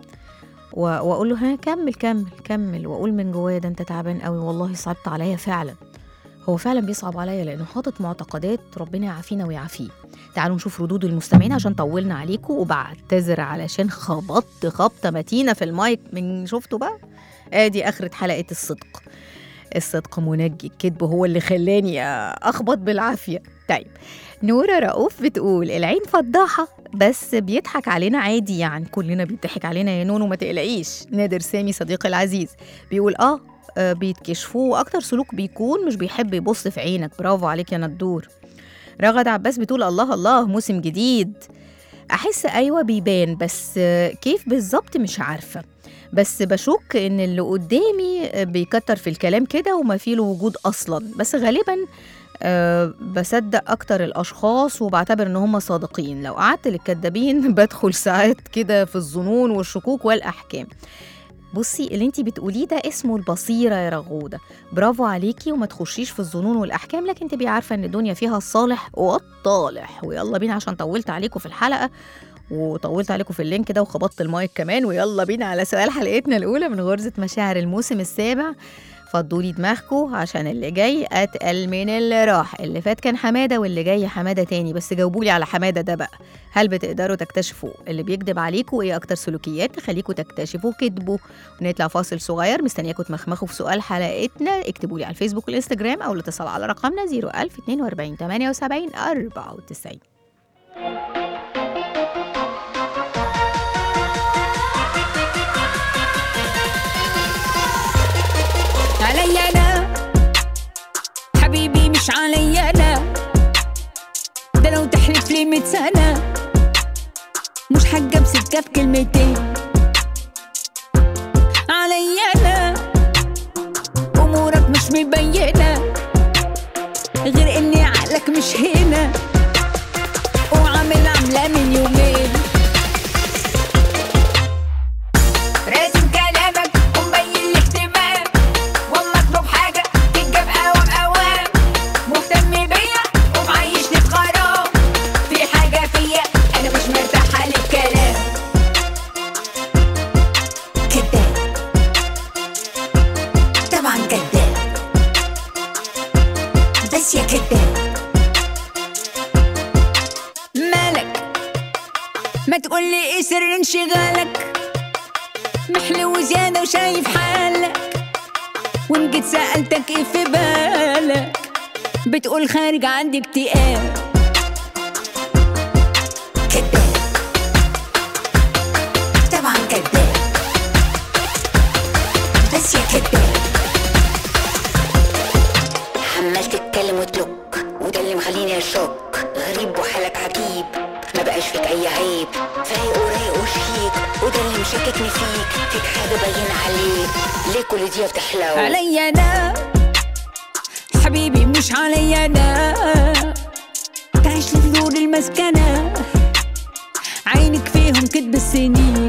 و- واقول له ها كمل كمل كمل واقول من جوايا ده انت تعبان قوي والله صعبت عليا فعلا هو فعلا بيصعب عليا لانه حاطط معتقدات ربنا يعافينا ويعافيه تعالوا نشوف ردود المستمعين عشان طولنا عليكم وبعتذر علشان خبطت خبطه متينه في المايك من شفتوا بقى ادي اخره حلقه الصدق الصدق منجي الكذب هو اللي خلاني اخبط بالعافيه طيب نورة رؤوف بتقول العين فضاحة بس بيضحك علينا عادي يعني كلنا بيضحك علينا يا نونو ما تقلقيش نادر سامي صديقي العزيز بيقول اه آه، بيتكشفوه واكتر سلوك بيكون مش بيحب يبص في عينك برافو عليك يا ندور رغد عباس بتقول الله الله موسم جديد احس ايوه بيبان بس آه، كيف بالظبط مش عارفه بس بشك ان اللي قدامي آه، بيكتر في الكلام كده وما فيه له وجود اصلا بس غالبا أه بصدق اكتر الاشخاص وبعتبر ان هم صادقين لو قعدت للكدابين بدخل ساعات كده في الظنون والشكوك والاحكام بصي اللي انتي بتقوليه ده اسمه البصيرة يا رغودة برافو عليكي وما تخشيش في الظنون والأحكام لكن تبقي عارفة إن الدنيا فيها الصالح والطالح ويلا بينا عشان طولت عليكم في الحلقة وطولت عليكم في اللينك ده وخبطت المايك كمان ويلا بينا على سؤال حلقتنا الأولى من غرزة مشاعر الموسم السابع فضولي دماغكم عشان اللي جاي أتقل من اللي راح اللي فات كان حمادة واللي جاي حمادة تاني بس جاوبولي على حمادة ده بقى هل بتقدروا تكتشفوا اللي بيكذب عليكم ايه اكتر سلوكيات تخليكم تكتشفوا كذبه ونطلع فاصل صغير مستنياكم تمخمخوا في سؤال حلقتنا اكتبوا لي على الفيسبوك والانستجرام او الاتصال على رقمنا 01042 78 94 علي انا حبيبي مش علي انا ده لو تحلف لي مية سنة مش حاجة بسكة في كلمتين علي انا امورك مش مبينة غير اني عقلك مش هنا وعامل عاملة من يومين راسم كلامك ومبين الاهتمام واما اطلب حاجه تتجاب اوام اوام مهتم بيا ومعيشني في غرام في حاجه فيا انا مش مرتاحه للكلام كداب طبعا كداب بس يا كداب مالك ما تقولي ايه سر انشغالك محلو زيادة وشايف حالك وإن جيت سألتك إيه في بالك بتقول خارج عندي اكتئاب كداب طبعا كداب بس يا كداب عمال تتكلم وتلوك وده اللي مخليني اشك غريب وحالك عجيب ما بقاش فيك اي عيب فايق ورايق وشيك وده اللي مشككني فيك فيك حاجه باين عليك ليه كل دي بتحلو علي أنا حبيبي مش علي أنا تعيش لي في دور المسكنة عينك فيهم كدب السنين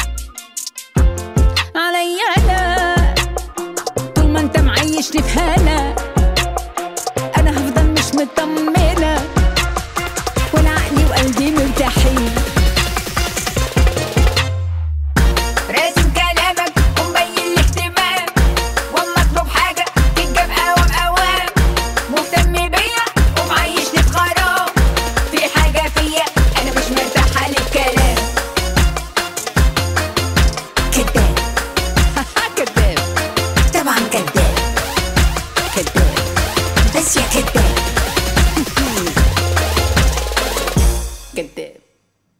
علي أنا طول ما أنت معيشني في هنا أنا هفضل مش مطمنة ولا عقلي وقلبي مرتاحين راسم كلامك ومبين الاهتمام واما اطلب حاجه تتجاب اوام اوام مهتم بيا ومعيشني في غرام في حاجه فيا انا مش مرتاحه للكلام كداب كداب طبعا كداب كداب بس يا كداب كداب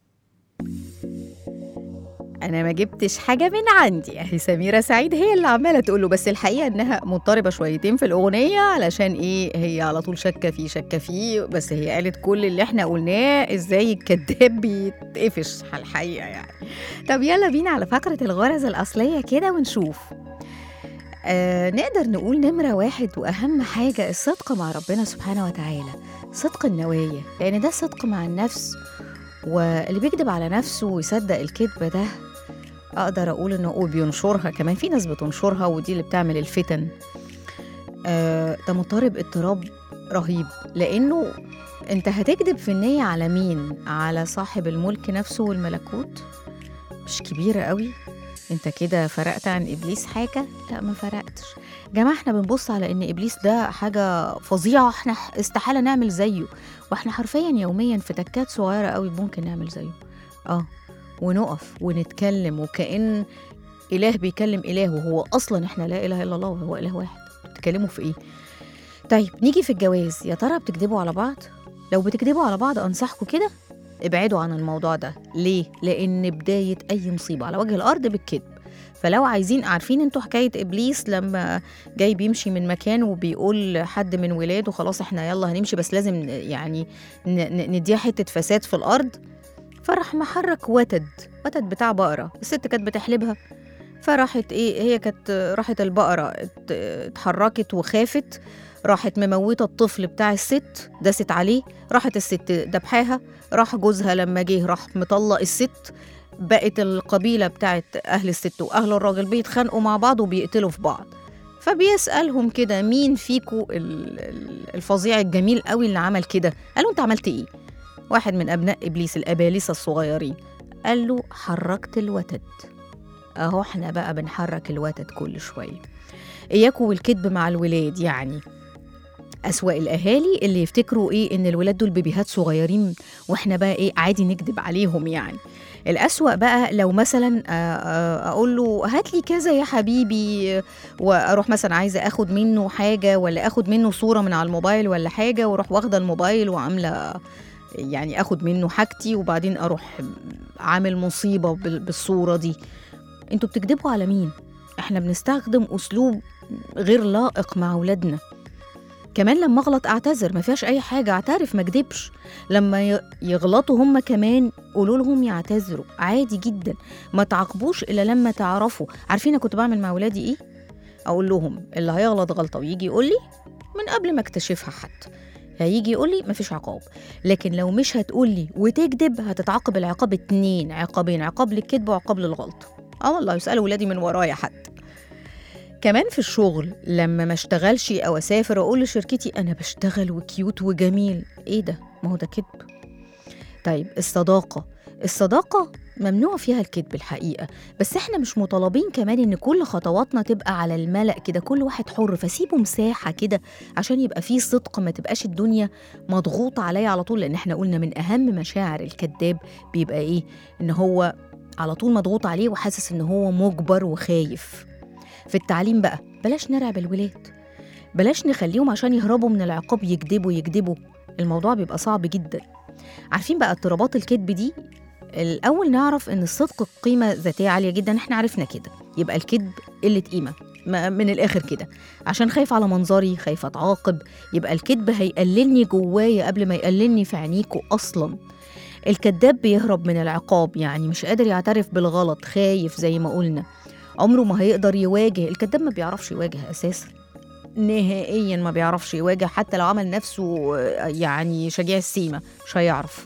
انا ما جبتش حاجه من عندي اهي سميره سعيد هي اللي عماله تقول له بس الحقيقه انها مضطربه شويتين في الاغنيه علشان ايه هي على طول شاكه فيه شاكه فيه بس هي قالت كل اللي احنا قلناه ازاي الكذاب بيتقفش على الحقيقه يعني طب يلا بينا على فقره الغرز الاصليه كده ونشوف آه نقدر نقول نمرة واحد وأهم حاجة الصدق مع ربنا سبحانه وتعالى صدق النوايا لأن ده صدق مع النفس واللي بيكذب على نفسه ويصدق الكذبة ده اقدر اقول انه هو بينشرها كمان في ناس بتنشرها ودي اللي بتعمل الفتن آه ده مضطرب اضطراب رهيب لانه انت هتكذب في النية على مين على صاحب الملك نفسه والملكوت مش كبيرة قوي انت كده فرقت عن ابليس حاجة لا ما فرقتش جماعة احنا بنبص على ان ابليس ده حاجة فظيعة احنا استحالة نعمل زيه واحنا حرفيا يوميا في تكات صغيرة قوي ممكن نعمل زيه اه ونقف ونتكلم وكأن إله بيكلم إله وهو أصلا إحنا لا إله إلا الله وهو إله واحد بتتكلموا في إيه؟ طيب نيجي في الجواز يا ترى بتكذبوا على بعض لو بتكذبوا على بعض أنصحكم كده ابعدوا عن الموضوع ده ليه؟ لأن بداية أي مصيبة على وجه الأرض بالكذب فلو عايزين عارفين انتوا حكاية إبليس لما جاي بيمشي من مكان وبيقول حد من ولاده خلاص احنا يلا هنمشي بس لازم ن- يعني ن- ن- نديها حتة فساد في الأرض فراح محرك وتد وتد بتاع بقرة الست كانت بتحلبها فراحت ايه هي كانت راحت البقرة ات- اتحركت وخافت راحت مموتة الطفل بتاع الست داست عليه راحت الست دبحاها راح جوزها لما جه راح مطلق الست بقت القبيلة بتاعت أهل الست وأهل الراجل بيتخانقوا مع بعض وبيقتلوا في بعض فبيسألهم كده مين فيكو ال- ال- الفظيع الجميل قوي اللي عمل كده قالوا انت عملت ايه واحد من أبناء إبليس الأبالسة الصغيرين قال له حركت الوتد أهو احنا بقى بنحرك الوتد كل شوية إياكوا والكذب مع الولاد يعني أسوأ الأهالي اللي يفتكروا إيه إن الولاد دول بيبيهات صغيرين وإحنا بقى إيه عادي نكذب عليهم يعني الأسوأ بقى لو مثلا آه، آه، أقول له هات لي كذا يا حبيبي وأروح مثلا عايزة أخد منه حاجة ولا أخد منه صورة من على الموبايل ولا حاجة وأروح واخدة الموبايل وعاملة يعني أخد منه حاجتي وبعدين أروح عامل مصيبة بال- بالصورة دي انتوا بتكذبوا على مين؟ احنا بنستخدم أسلوب غير لائق مع أولادنا كمان لما اغلط اعتذر ما فيهاش اي حاجه اعترف ما اكدبش لما ي- يغلطوا هم كمان قولوا لهم يعتذروا عادي جدا ما تعاقبوش الا لما تعرفوا عارفين انا كنت بعمل مع ولادي ايه اقول لهم اللي هيغلط غلطه ويجي يقول لي من قبل ما اكتشفها حتى هيجي يقول لي مفيش عقاب لكن لو مش هتقول لي وتكذب هتتعاقب العقاب اتنين عقابين عقاب للكذب وعقاب للغلط اه والله يسالوا ولادي من ورايا حتى كمان في الشغل لما ما اشتغلش او اسافر واقول لشركتي انا بشتغل وكيوت وجميل ايه ده ما هو ده كذب طيب الصداقه الصداقه ممنوع فيها الكذب الحقيقه بس احنا مش مطالبين كمان ان كل خطواتنا تبقى على الملأ كده كل واحد حر فسيبوا مساحه كده عشان يبقى فيه صدق ما تبقاش الدنيا مضغوطه عليا على طول لان احنا قلنا من اهم مشاعر الكذاب بيبقى ايه ان هو على طول مضغوط عليه وحاسس ان هو مجبر وخايف في التعليم بقى بلاش نرعب الولاد بلاش نخليهم عشان يهربوا من العقاب يكذبوا يكذبوا الموضوع بيبقى صعب جدا عارفين بقى اضطرابات الكذب دي الأول نعرف إن الصدق قيمة ذاتية عالية جدا إحنا عرفنا كده يبقى الكذب قلة قيمة ما- من الآخر كده عشان خايف على منظري خايف أتعاقب يبقى الكذب هيقللني جوايا قبل ما يقللني في عينيكوا أصلا الكذاب بيهرب من العقاب يعني مش قادر يعترف بالغلط خايف زي ما قلنا عمره ما هيقدر يواجه الكذاب ما بيعرفش يواجه اساسا نهائيا ما بيعرفش يواجه حتى لو عمل نفسه آه، يعني شجاع السيمة مش هيعرف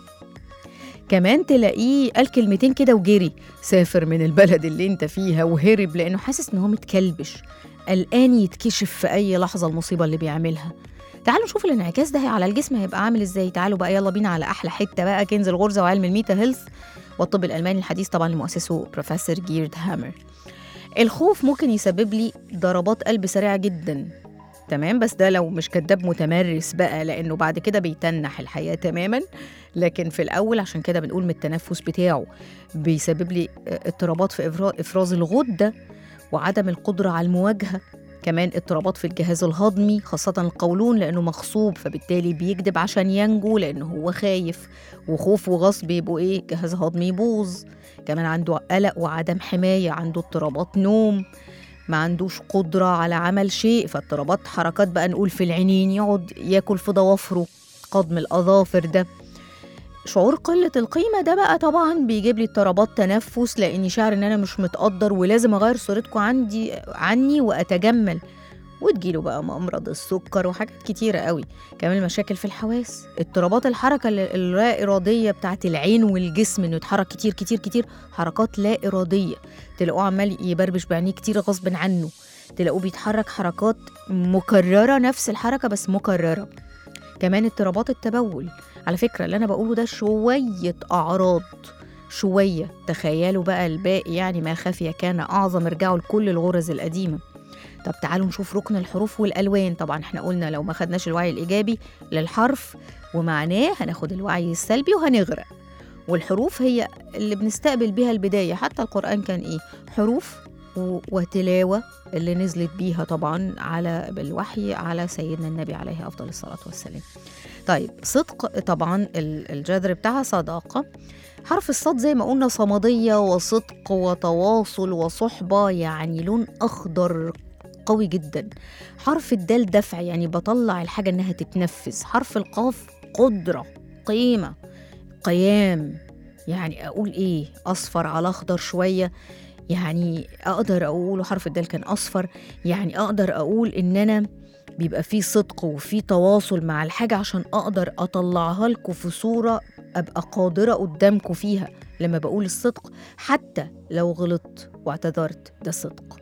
كمان تلاقيه قال كلمتين كده وجري سافر من البلد اللي انت فيها وهرب لانه حاسس ان هو متكلبش قلقان يتكشف في اي لحظه المصيبه اللي بيعملها تعالوا نشوف الانعكاس ده على الجسم هيبقى عامل ازاي تعالوا بقى يلا بينا على احلى حته بقى كنز الغرزه وعلم الميتا هيلث والطب الالماني الحديث طبعا لمؤسسه بروفيسور جيرد هامر الخوف ممكن يسبب لي ضربات قلب سريعه جدا تمام بس ده لو مش كداب متمرس بقى لانه بعد كده بيتنح الحياه تماما لكن في الاول عشان كده بنقول من التنفس بتاعه بيسبب لي اضطرابات في إفرا- افراز الغده وعدم القدره على المواجهه كمان اضطرابات في الجهاز الهضمي خاصة القولون لأنه مغصوب فبالتالي بيكذب عشان ينجو لأنه هو خايف وخوف وغصب يبقوا إيه جهاز هضمي يبوظ كمان عنده قلق وعدم حماية عنده اضطرابات نوم ما عندوش قدرة على عمل شيء فاضطرابات حركات بقى نقول في العينين يقعد ياكل في ضوافره قضم الأظافر ده شعور قلة القيمة ده بقى طبعا بيجيب لي اضطرابات تنفس لأني شعر إن أنا مش متقدر ولازم أغير صورتكم عندي عني وأتجمل وتجيله بقى أمراض السكر وحاجات كتيرة قوي كمان مشاكل في الحواس اضطرابات الحركة ال- اللا إرادية بتاعت العين والجسم إنه يتحرك كتير كتير كتير حركات لا إرادية تلاقوه عمال يبربش بعينيه كتير غصب عنه تلاقوه بيتحرك حركات مكررة نفس الحركة بس مكررة كمان اضطرابات التبول على فكرة اللي أنا بقوله ده شوية أعراض شوية تخيلوا بقى الباقي يعني ما خفي كان أعظم ارجعوا لكل الغرز القديمة طب تعالوا نشوف ركن الحروف والألوان طبعا احنا قلنا لو ما خدناش الوعي الإيجابي للحرف ومعناه هناخد الوعي السلبي وهنغرق والحروف هي اللي بنستقبل بيها البداية حتى القرآن كان إيه حروف و- وتلاوة اللي نزلت بيها طبعا على بالوحي على سيدنا النبي عليه أفضل الصلاة والسلام طيب صدق طبعا ال- الجذر بتاعها صداقة حرف الصاد زي ما قلنا صمدية وصدق وتواصل وصحبة يعني لون أخضر قوي جدا حرف الدال دفع يعني بطلع الحاجة إنها تتنفذ حرف القاف قدرة قيمة قيام يعني أقول إيه أصفر على أخضر شوية يعني أقدر أقول حرف الدال كان أصفر يعني أقدر أقول إن أنا بيبقى فيه صدق وفيه تواصل مع الحاجة عشان أقدر أطلعها لكم في صورة أبقى قادرة قدامكم فيها لما بقول الصدق حتى لو غلطت واعتذرت ده صدق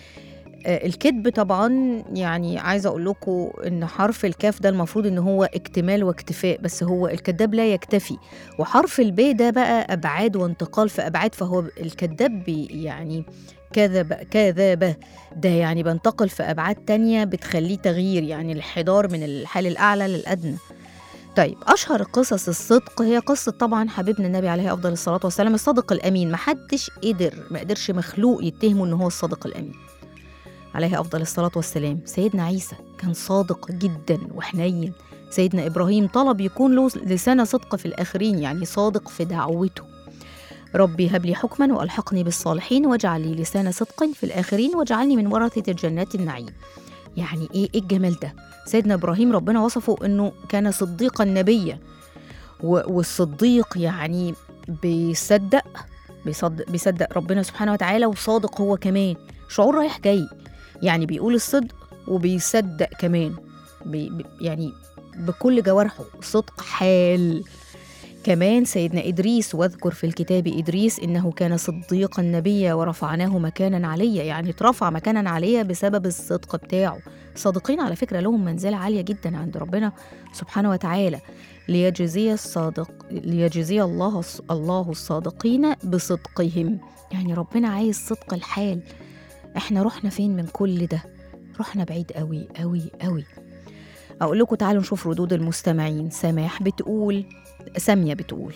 آه، الكذب طبعا يعني عايزه اقول لكم ان حرف الكاف ده المفروض ان هو اكتمال واكتفاء بس هو الكذاب لا يكتفي وحرف الباء ده بقى ابعاد وانتقال في ابعاد فهو الكذاب بي- يعني كذب كذابه ده يعني بنتقل في ابعاد تانية بتخليه تغيير يعني الحضار من الحال الاعلى للادنى طيب اشهر قصص الصدق هي قصه طبعا حبيبنا النبي عليه افضل الصلاه والسلام الصادق الامين محدش قدر ما قدرش مخلوق يتهمه ان هو الصادق الامين عليه افضل الصلاه والسلام سيدنا عيسى كان صادق جدا وحنين سيدنا ابراهيم طلب يكون له لسان صدق في الاخرين يعني صادق في دعوته ربي هب لي حكما والحقني بالصالحين واجعل لي لسان صدق في الاخرين واجعلني من ورثه الجنات النعيم يعني ايه ايه الجمال ده سيدنا ابراهيم ربنا وصفه انه كان صديقا نبيا و- والصديق يعني بيصدق بيصدق بيصدق ربنا سبحانه وتعالى وصادق هو كمان شعور رايح جاي يعني بيقول الصدق وبيصدق كمان بي بي- يعني بكل جوارحه صدق حال كمان سيدنا إدريس واذكر في الكتاب إدريس إنه كان صديقا نبيا ورفعناه مكانا عليا يعني اترفع مكانا عليا بسبب الصدق بتاعه صادقين على فكرة لهم منزلة عالية جدا عند ربنا سبحانه وتعالى ليجزي الصادق ليجزي الله الله الصادقين بصدقهم يعني ربنا عايز صدق الحال احنا رحنا فين من كل ده رحنا بعيد قوي قوي قوي اقول لكم تعالوا نشوف ردود المستمعين سماح بتقول ساميه بتقول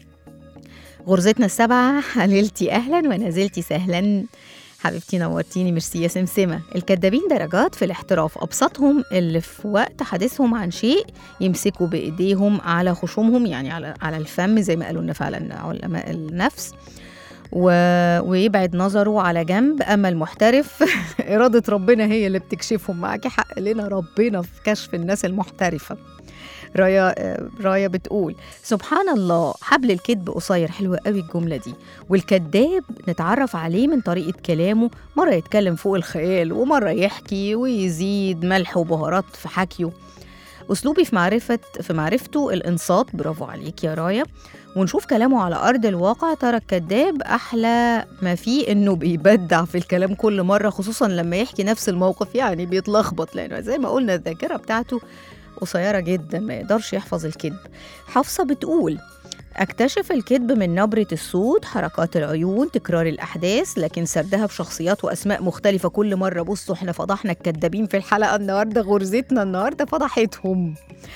غرزتنا السبعة حللتي أهلا ونزلتي سهلا حبيبتي نورتيني ميرسي يا سمسمة الكدابين درجات في الاحتراف أبسطهم اللي في وقت حديثهم عن شيء يمسكوا بإيديهم على خشومهم يعني على على الفم زي ما قالوا لنا فعلا علماء النفس و... ويبعد نظره على جنب أما المحترف إرادة ربنا هي اللي بتكشفهم معاكي حق لنا ربنا في كشف الناس المحترفة رايا آه، رايا بتقول سبحان الله حبل الكذب قصير حلوة قوي الجملة دي والكذاب نتعرف عليه من طريقة كلامه مرة يتكلم فوق الخيال ومرة يحكي ويزيد ملح وبهارات في حكيه أسلوبي في معرفة في معرفته الإنصات برافو عليك يا رايا ونشوف كلامه على أرض الواقع ترى الكذاب أحلى ما فيه إنه بيبدع في الكلام كل مرة خصوصا لما يحكي نفس الموقف يعني بيتلخبط لأنه زي ما قلنا الذاكرة بتاعته قصيرة جدا ما يقدرش يحفظ الكذب حفصة بتقول أكتشف الكذب من نبرة الصوت حركات العيون تكرار الأحداث لكن سردها بشخصيات وأسماء مختلفة كل مرة بصوا احنا فضحنا الكذابين في الحلقة النهاردة غرزتنا النهاردة فضحتهم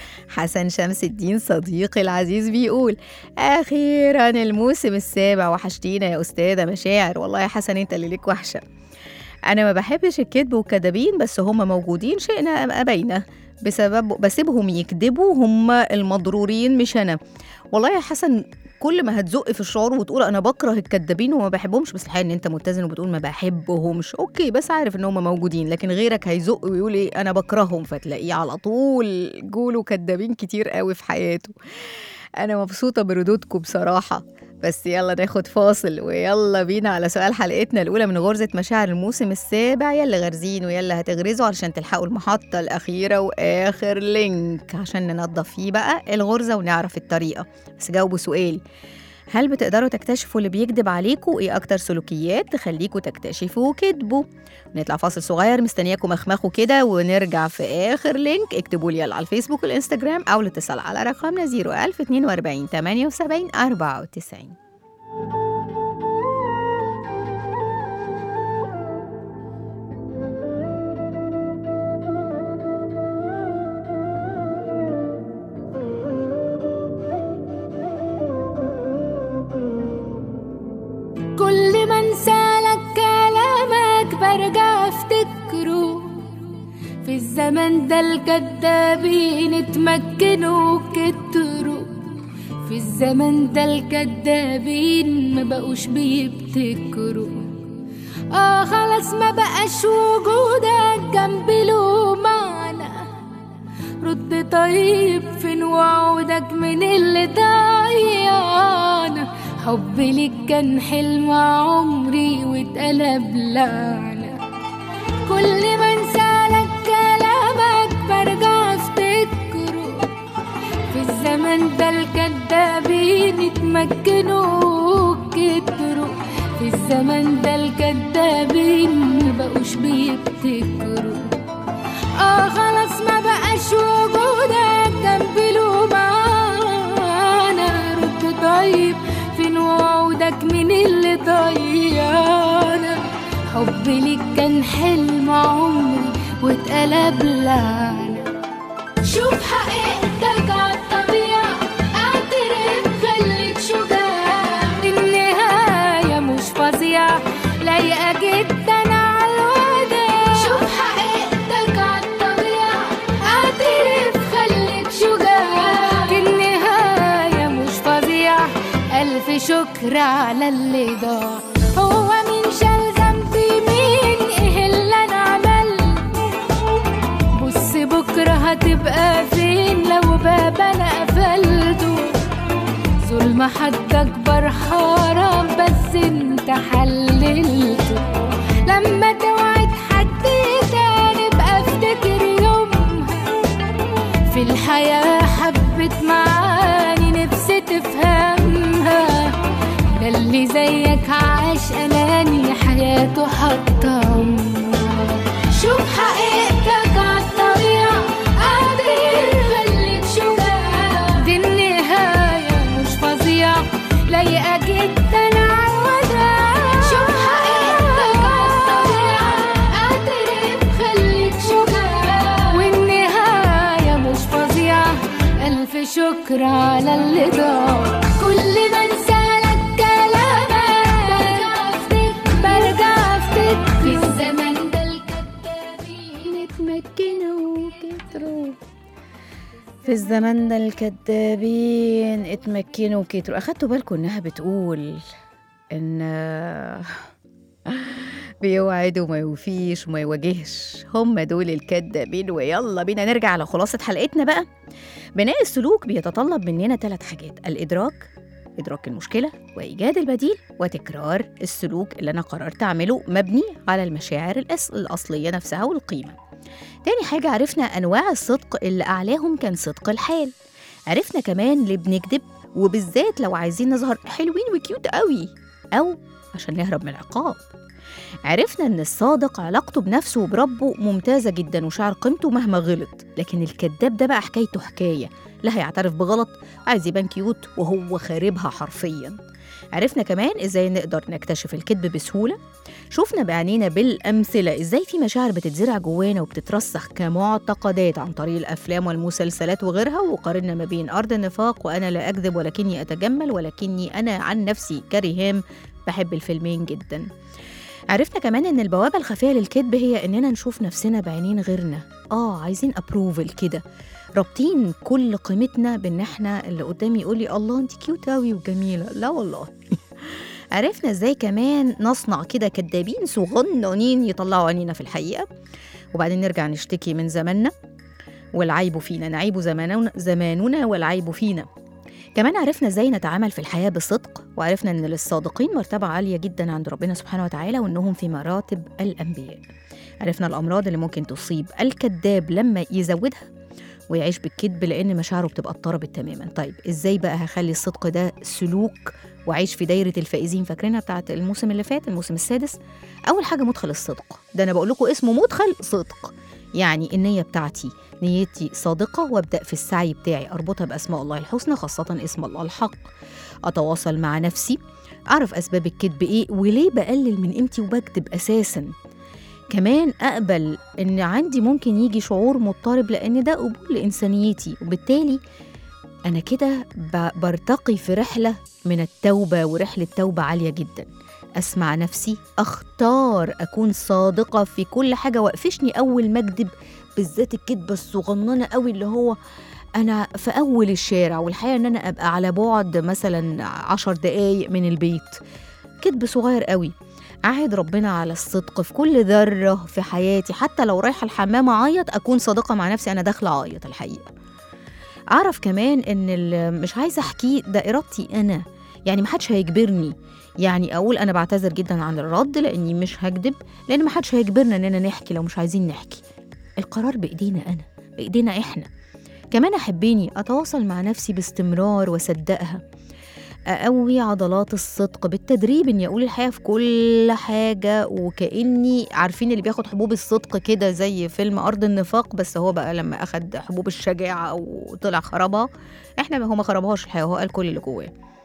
حسن شمس الدين صديقي العزيز بيقول أخيرا الموسم السابع وحشتينا يا أستاذة مشاعر والله يا حسن أنت اللي ليك وحشة أنا ما بحبش الكذب والكذابين بس هم موجودين شئنا أم أبينا بسبب بسيبهم يكذبوا هم المضرورين مش أنا والله يا حسن كل ما هتزق في الشعور وتقول انا بكره الكدابين وما بحبهمش بس الحقيقه ان انت متزن وبتقول ما بحبهمش اوكي بس عارف ان هم موجودين لكن غيرك هيزق ويقول ايه انا بكرههم فتلاقيه على طول جوله كدابين كتير قوي في حياته انا مبسوطه بردودكم بصراحه بس يلا ناخد فاصل ويلا بينا على سؤال حلقتنا الأولى من غرزة مشاعر الموسم السابع يلا غارزين ويلا هتغرزوا علشان تلحقوا المحطة الأخيرة وآخر لينك عشان ننظف فيه بقى الغرزة ونعرف الطريقة بس جاوبوا سؤالي هل بتقدروا تكتشفوا اللي بيكذب عليكم ايه اكتر سلوكيات تخليكم تكتشفوا كذبه نطلع فاصل صغير مستنياكم اخمخوا كده ونرجع في اخر لينك اكتبوا لي يلا على الفيسبوك والانستجرام او الاتصال على رقمنا 01042 78 94 كل ما انسالك كلامك برجع افتكره في الزمن ده الكدابين اتمكنوا وكتروا في الزمن ده الكدابين ما بقوش بيبتكروا اه خلاص ما بقاش وجودك جنبي له معنى رد طيب فين وعودك من اللي ضيعنا حبي ليك كان حلم عمري واتقلب لعنة كل ما انسالك كلامك برجع افتكره في الزمن ده الكدابين اتمكنوا وكتروا في الزمن ده الكدابين مبقوش بيبتكروا اه خلاص ما بقاش وجودك جنبي له معانا رد طيب فين وعودك من اللي ضيعنا حبي ليك كان حلم عمري واتقلب لعنة شوف حقيقتك عالطبيعة اعترف خليك شجاع النهاية مش فظيعة لايقة جدا عالوداع شوف حقيقتك عالطبيعة اعترف خليك شجاع النهاية مش فظيعة ألف شكر على اللي ضاع هو مين شال ذنبي مين ايه اللي انا عملته بص بكرة هتبقى فين لو باب انا قفلته ظلم حد اكبر حرام بس انت حللته لما توعد حد تاني ابقى افتكر يومها في الحياة حبت معاني نفسي تفهمها ده اللي زيك عاش أناني حياته حتى عمرها شوف حقيقتك عالطبيعة قادر خليك شجاع دي النهاية مش فظيعة لايقة جدا عالوداع شوف حقيقتك عالطبيعة قادر خليك شجاع والنهاية مش فظيعة ألف شكر على اللي ضاع كل ما انسالك كلامك برجع افتكر برجع افتكر في الزمن ده الكدابين اتمكنوا وكتروا في الزمن ده الكدابين اتمكنوا وكتروا اخدتوا بالكم انها بتقول ان بيوعد وما يوفيش وما يواجهش هم دول الكدابين ويلا بينا نرجع على خلاصة حلقتنا بقى بناء السلوك بيتطلب مننا ثلاث حاجات الإدراك إدراك المشكلة وإيجاد البديل وتكرار السلوك اللي أنا قررت أعمله مبني على المشاعر الأص... الأصلية نفسها والقيمة تاني حاجة عرفنا أنواع الصدق اللي أعلاهم كان صدق الحال عرفنا كمان ليه بنكذب وبالذات لو عايزين نظهر حلوين وكيوت قوي أو عشان نهرب من العقاب عرفنا إن الصادق علاقته بنفسه وبربه ممتازة جدا وشعر قيمته مهما غلط لكن الكذاب ده بقى حكايته حكاية لا هيعترف بغلط عايز يبان كيوت وهو خاربها حرفيا عرفنا كمان ازاي نقدر نكتشف الكذب بسهولة شفنا بعينينا بالأمثلة ازاي في مشاعر بتتزرع جوانا وبتترسخ كمعتقدات عن طريق الأفلام والمسلسلات وغيرها وقارنا ما بين أرض النفاق وأنا لا أكذب ولكني أتجمل ولكني أنا عن نفسي كريهام بحب الفيلمين جدا عرفنا كمان ان البوابه الخفيه للكذب هي اننا نشوف نفسنا بعينين غيرنا اه عايزين ابروفل كده رابطين كل قيمتنا بان احنا اللي قدامي يقول لي الله انت كيوت قوي وجميله لا والله عرفنا ازاي كمان نصنع كده كدابين صغننين يطلعوا عينينا في الحقيقه وبعدين نرجع نشتكي من زماننا والعيب فينا نعيب زماننا زماننا والعيب فينا كمان عرفنا ازاي نتعامل في الحياة بصدق وعرفنا ان للصادقين مرتبة عالية جدا عند ربنا سبحانه وتعالى وانهم في مراتب الانبياء عرفنا الامراض اللي ممكن تصيب الكذاب لما يزودها ويعيش بالكذب لان مشاعره بتبقى اضطربت تماما طيب ازاي بقى هخلي الصدق ده سلوك واعيش في دايره الفائزين فاكرينها بتاعت الموسم اللي فات الموسم السادس اول حاجه مدخل الصدق ده انا بقول لكم اسمه مدخل صدق يعني النيه بتاعتي نيتي صادقة وابدأ في السعي بتاعي أربطها بأسماء الله الحسنى خاصة اسم الله الحق أتواصل مع نفسي أعرف أسباب الكذب إيه وليه بقلل من قيمتي وبكذب أساسا كمان أقبل إن عندي ممكن يجي شعور مضطرب لأن ده قبول لإنسانيتي وبالتالي أنا كده ب- برتقي في رحلة من التوبة ورحلة توبة عالية جدا أسمع نفسي أختار أكون صادقة في كل حاجة وقفشني أول ما أكذب بالذات الكدبه الصغننه قوي اللي هو انا في اول الشارع والحقيقه ان انا ابقى على بعد مثلا عشر دقايق من البيت كدب صغير قوي أعهد ربنا على الصدق في كل ذرة في حياتي حتى لو رايحة الحمام أعيط أكون صادقة مع نفسي أنا داخلة أعيط الحقيقة أعرف كمان إن اللي مش عايزة أحكيه ده إرادتي أنا يعني محدش هيجبرني يعني أقول أنا بعتذر جدا عن الرد لأني مش هكدب لأن محدش هيجبرنا إننا نحكي لو مش عايزين نحكي القرار بإيدينا أنا بإيدينا إحنا كمان أحبني أتواصل مع نفسي باستمرار وأصدقها أقوي عضلات الصدق بالتدريب إني أقول الحقيقة في كل حاجة وكأني عارفين اللي بياخد حبوب الصدق كده زي فيلم أرض النفاق بس هو بقى لما أخد حبوب الشجاعة وطلع خربها إحنا هو ما خربهاش الحقيقة هو قال كل اللي جواه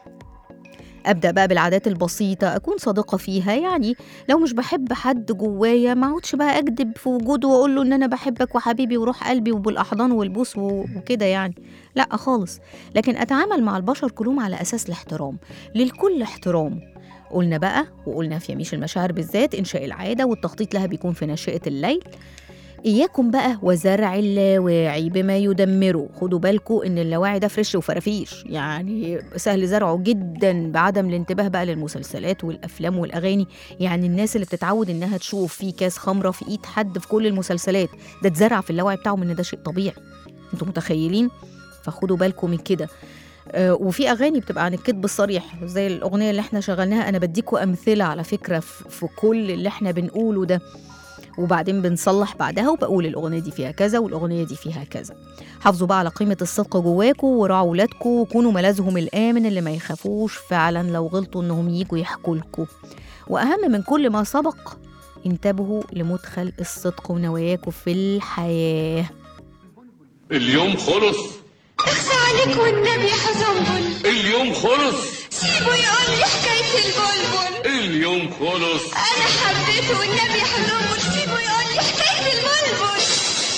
ابدا بقى بالعادات البسيطه اكون صادقه فيها يعني لو مش بحب حد جوايا ما اقعدش بقى اكذب في وجوده واقول له ان انا بحبك وحبيبي وروح قلبي وبالاحضان والبوس و- وكده يعني لا خالص لكن اتعامل مع البشر كلهم على اساس الاحترام للكل احترام قلنا بقى وقلنا في يميش المشاعر بالذات انشاء العاده والتخطيط لها بيكون في ناشئه الليل إياكم بقى وزرع اللاواعي بما يدمره خدوا بالكم إن اللاواعي ده فريش وفرافيش يعني سهل زرعه جدا بعدم الانتباه بقى للمسلسلات والأفلام والأغاني يعني الناس اللي بتتعود إنها تشوف في كاس خمرة في إيد حد في كل المسلسلات ده اتزرع في اللاوعي بتاعهم إن ده شيء طبيعي انتوا متخيلين فخدوا بالكم من كده آه، وفي اغاني بتبقى عن الكذب الصريح زي الاغنيه اللي احنا شغلناها انا بديكوا امثله على فكره في في كل اللي احنا بنقوله ده وبعدين بنصلح بعدها وبقول الأغنية دي فيها كذا والأغنية دي فيها كذا حافظوا بقى على قيمة الصدق جواكوا وراعوا ولادكوا وكونوا ملاذهم الآمن اللي ما يخافوش فعلا لو غلطوا إنهم يجوا يحكوا لكوا وأهم من كل ما سبق انتبهوا لمدخل الصدق ونواياكوا في الحياة اليوم خلص اخفى عليك والنبي حزنبل اليوم خلص سيبه يقول لي حكاية البلبل اليوم خلص أنا حبيته والنبي حزنبل سيبه يقول لي حكاية البلبل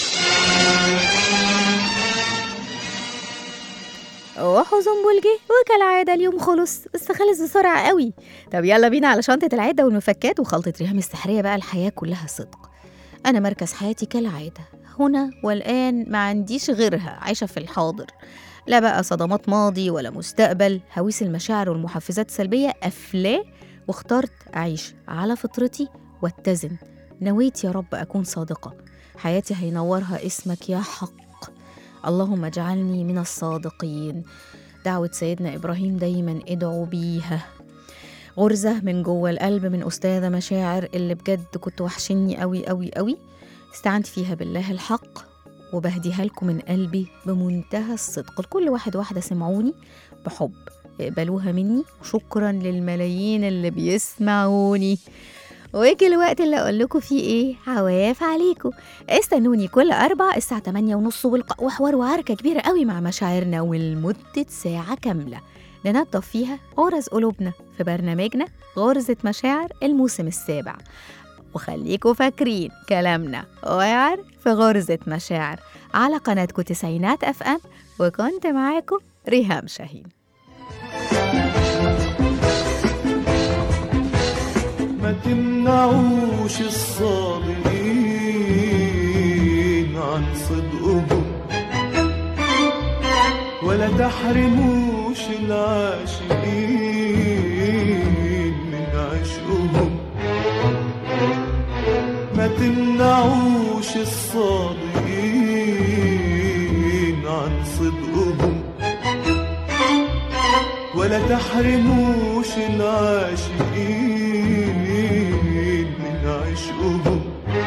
وحزنبل جه وكالعادة اليوم خلص بس خلص بسرعة قوي طب يلا بينا على شنطة العدة والمفكات وخلطة ريهام السحرية بقى الحياة كلها صدق أنا مركز حياتي كالعادة هنا والآن ما عنديش غيرها عايشة في الحاضر لا بقى صدمات ماضي ولا مستقبل هويس المشاعر والمحفزات السلبية أفلاه واخترت أعيش على فطرتي واتزن نويت يا رب أكون صادقة حياتي هينورها اسمك يا حق اللهم اجعلني من الصادقين دعوة سيدنا إبراهيم دايما ادعوا بيها غرزة من جوه القلب من أستاذة مشاعر اللي بجد كنت وحشني قوي قوي قوي استعنت فيها بالله الحق وبهديها لكم من قلبي بمنتهى الصدق لكل واحد واحدة سمعوني بحب اقبلوها مني وشكرا للملايين اللي بيسمعوني ويجي الوقت اللي اقول لكم فيه ايه عواف عليكم استنوني كل اربع الساعه 8 ونص والق- وحوار وعركه كبيره قوي مع مشاعرنا ولمده ساعه كامله ننظف فيها غرز قلوبنا في برنامجنا غرزة مشاعر الموسم السابع وخليكوا فاكرين كلامنا وعر في غرزة مشاعر على قناتكم تسعينات اف ام وكنت معاكم ريهام شاهين ما تمنعوش الصابرين عن صدقهم ولا تحرموش العاشقين من عشقهم ما تمنعوش الصادقين عن صدقهم ولا تحرموش العاشقين من عشقهم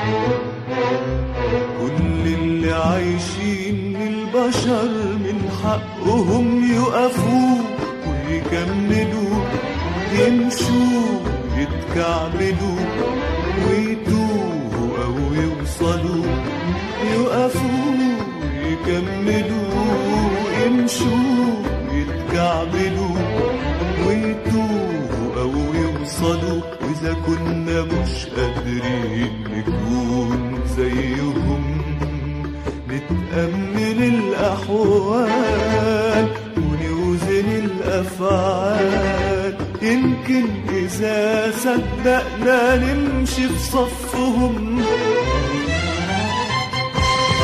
كل اللي عايشين البشر من حقهم يقفوا ويكملوا يمشوا يتكعبلوا ويتوهوا أو يوصلوا يقفوا يكملوا يمشوا يتكعبلوا ويتوهوا أو يوصلوا وإذا كنا مش قادرين نكون زيهم نتأمل الأحوال ونوزن الأفعال يمكن إذا صدقنا نمشي في صفهم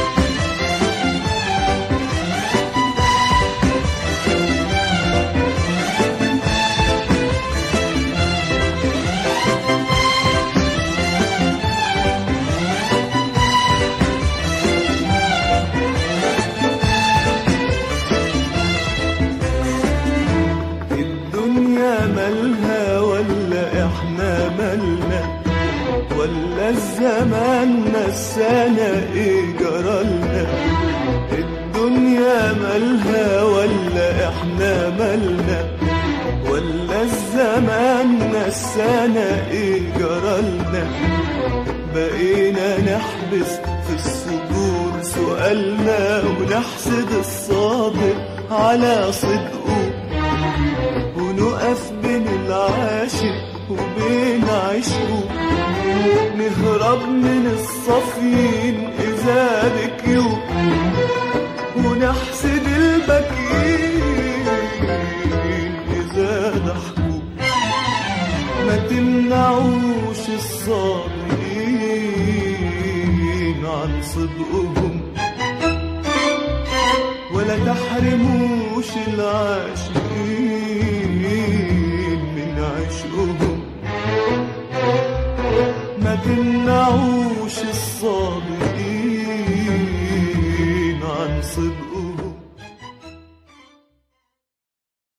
الزمان نسانا ايه جرالنا الدنيا مالها ولا احنا مالنا ولا الزمان نسانا ايه جرالنا بقينا نحبس في الصدور سؤالنا ونحسد الصادق على صدقه ونقف بين العاشق وبين عشقه نهرب من الصفين إذا بكيوا ونحسد البكين إذا ضحكوا ما تمنعوش الصادقين عن صدقهم ولا تحرموش العاشقين من عشقهم ما تمنعوش الصادقين عن صدقهم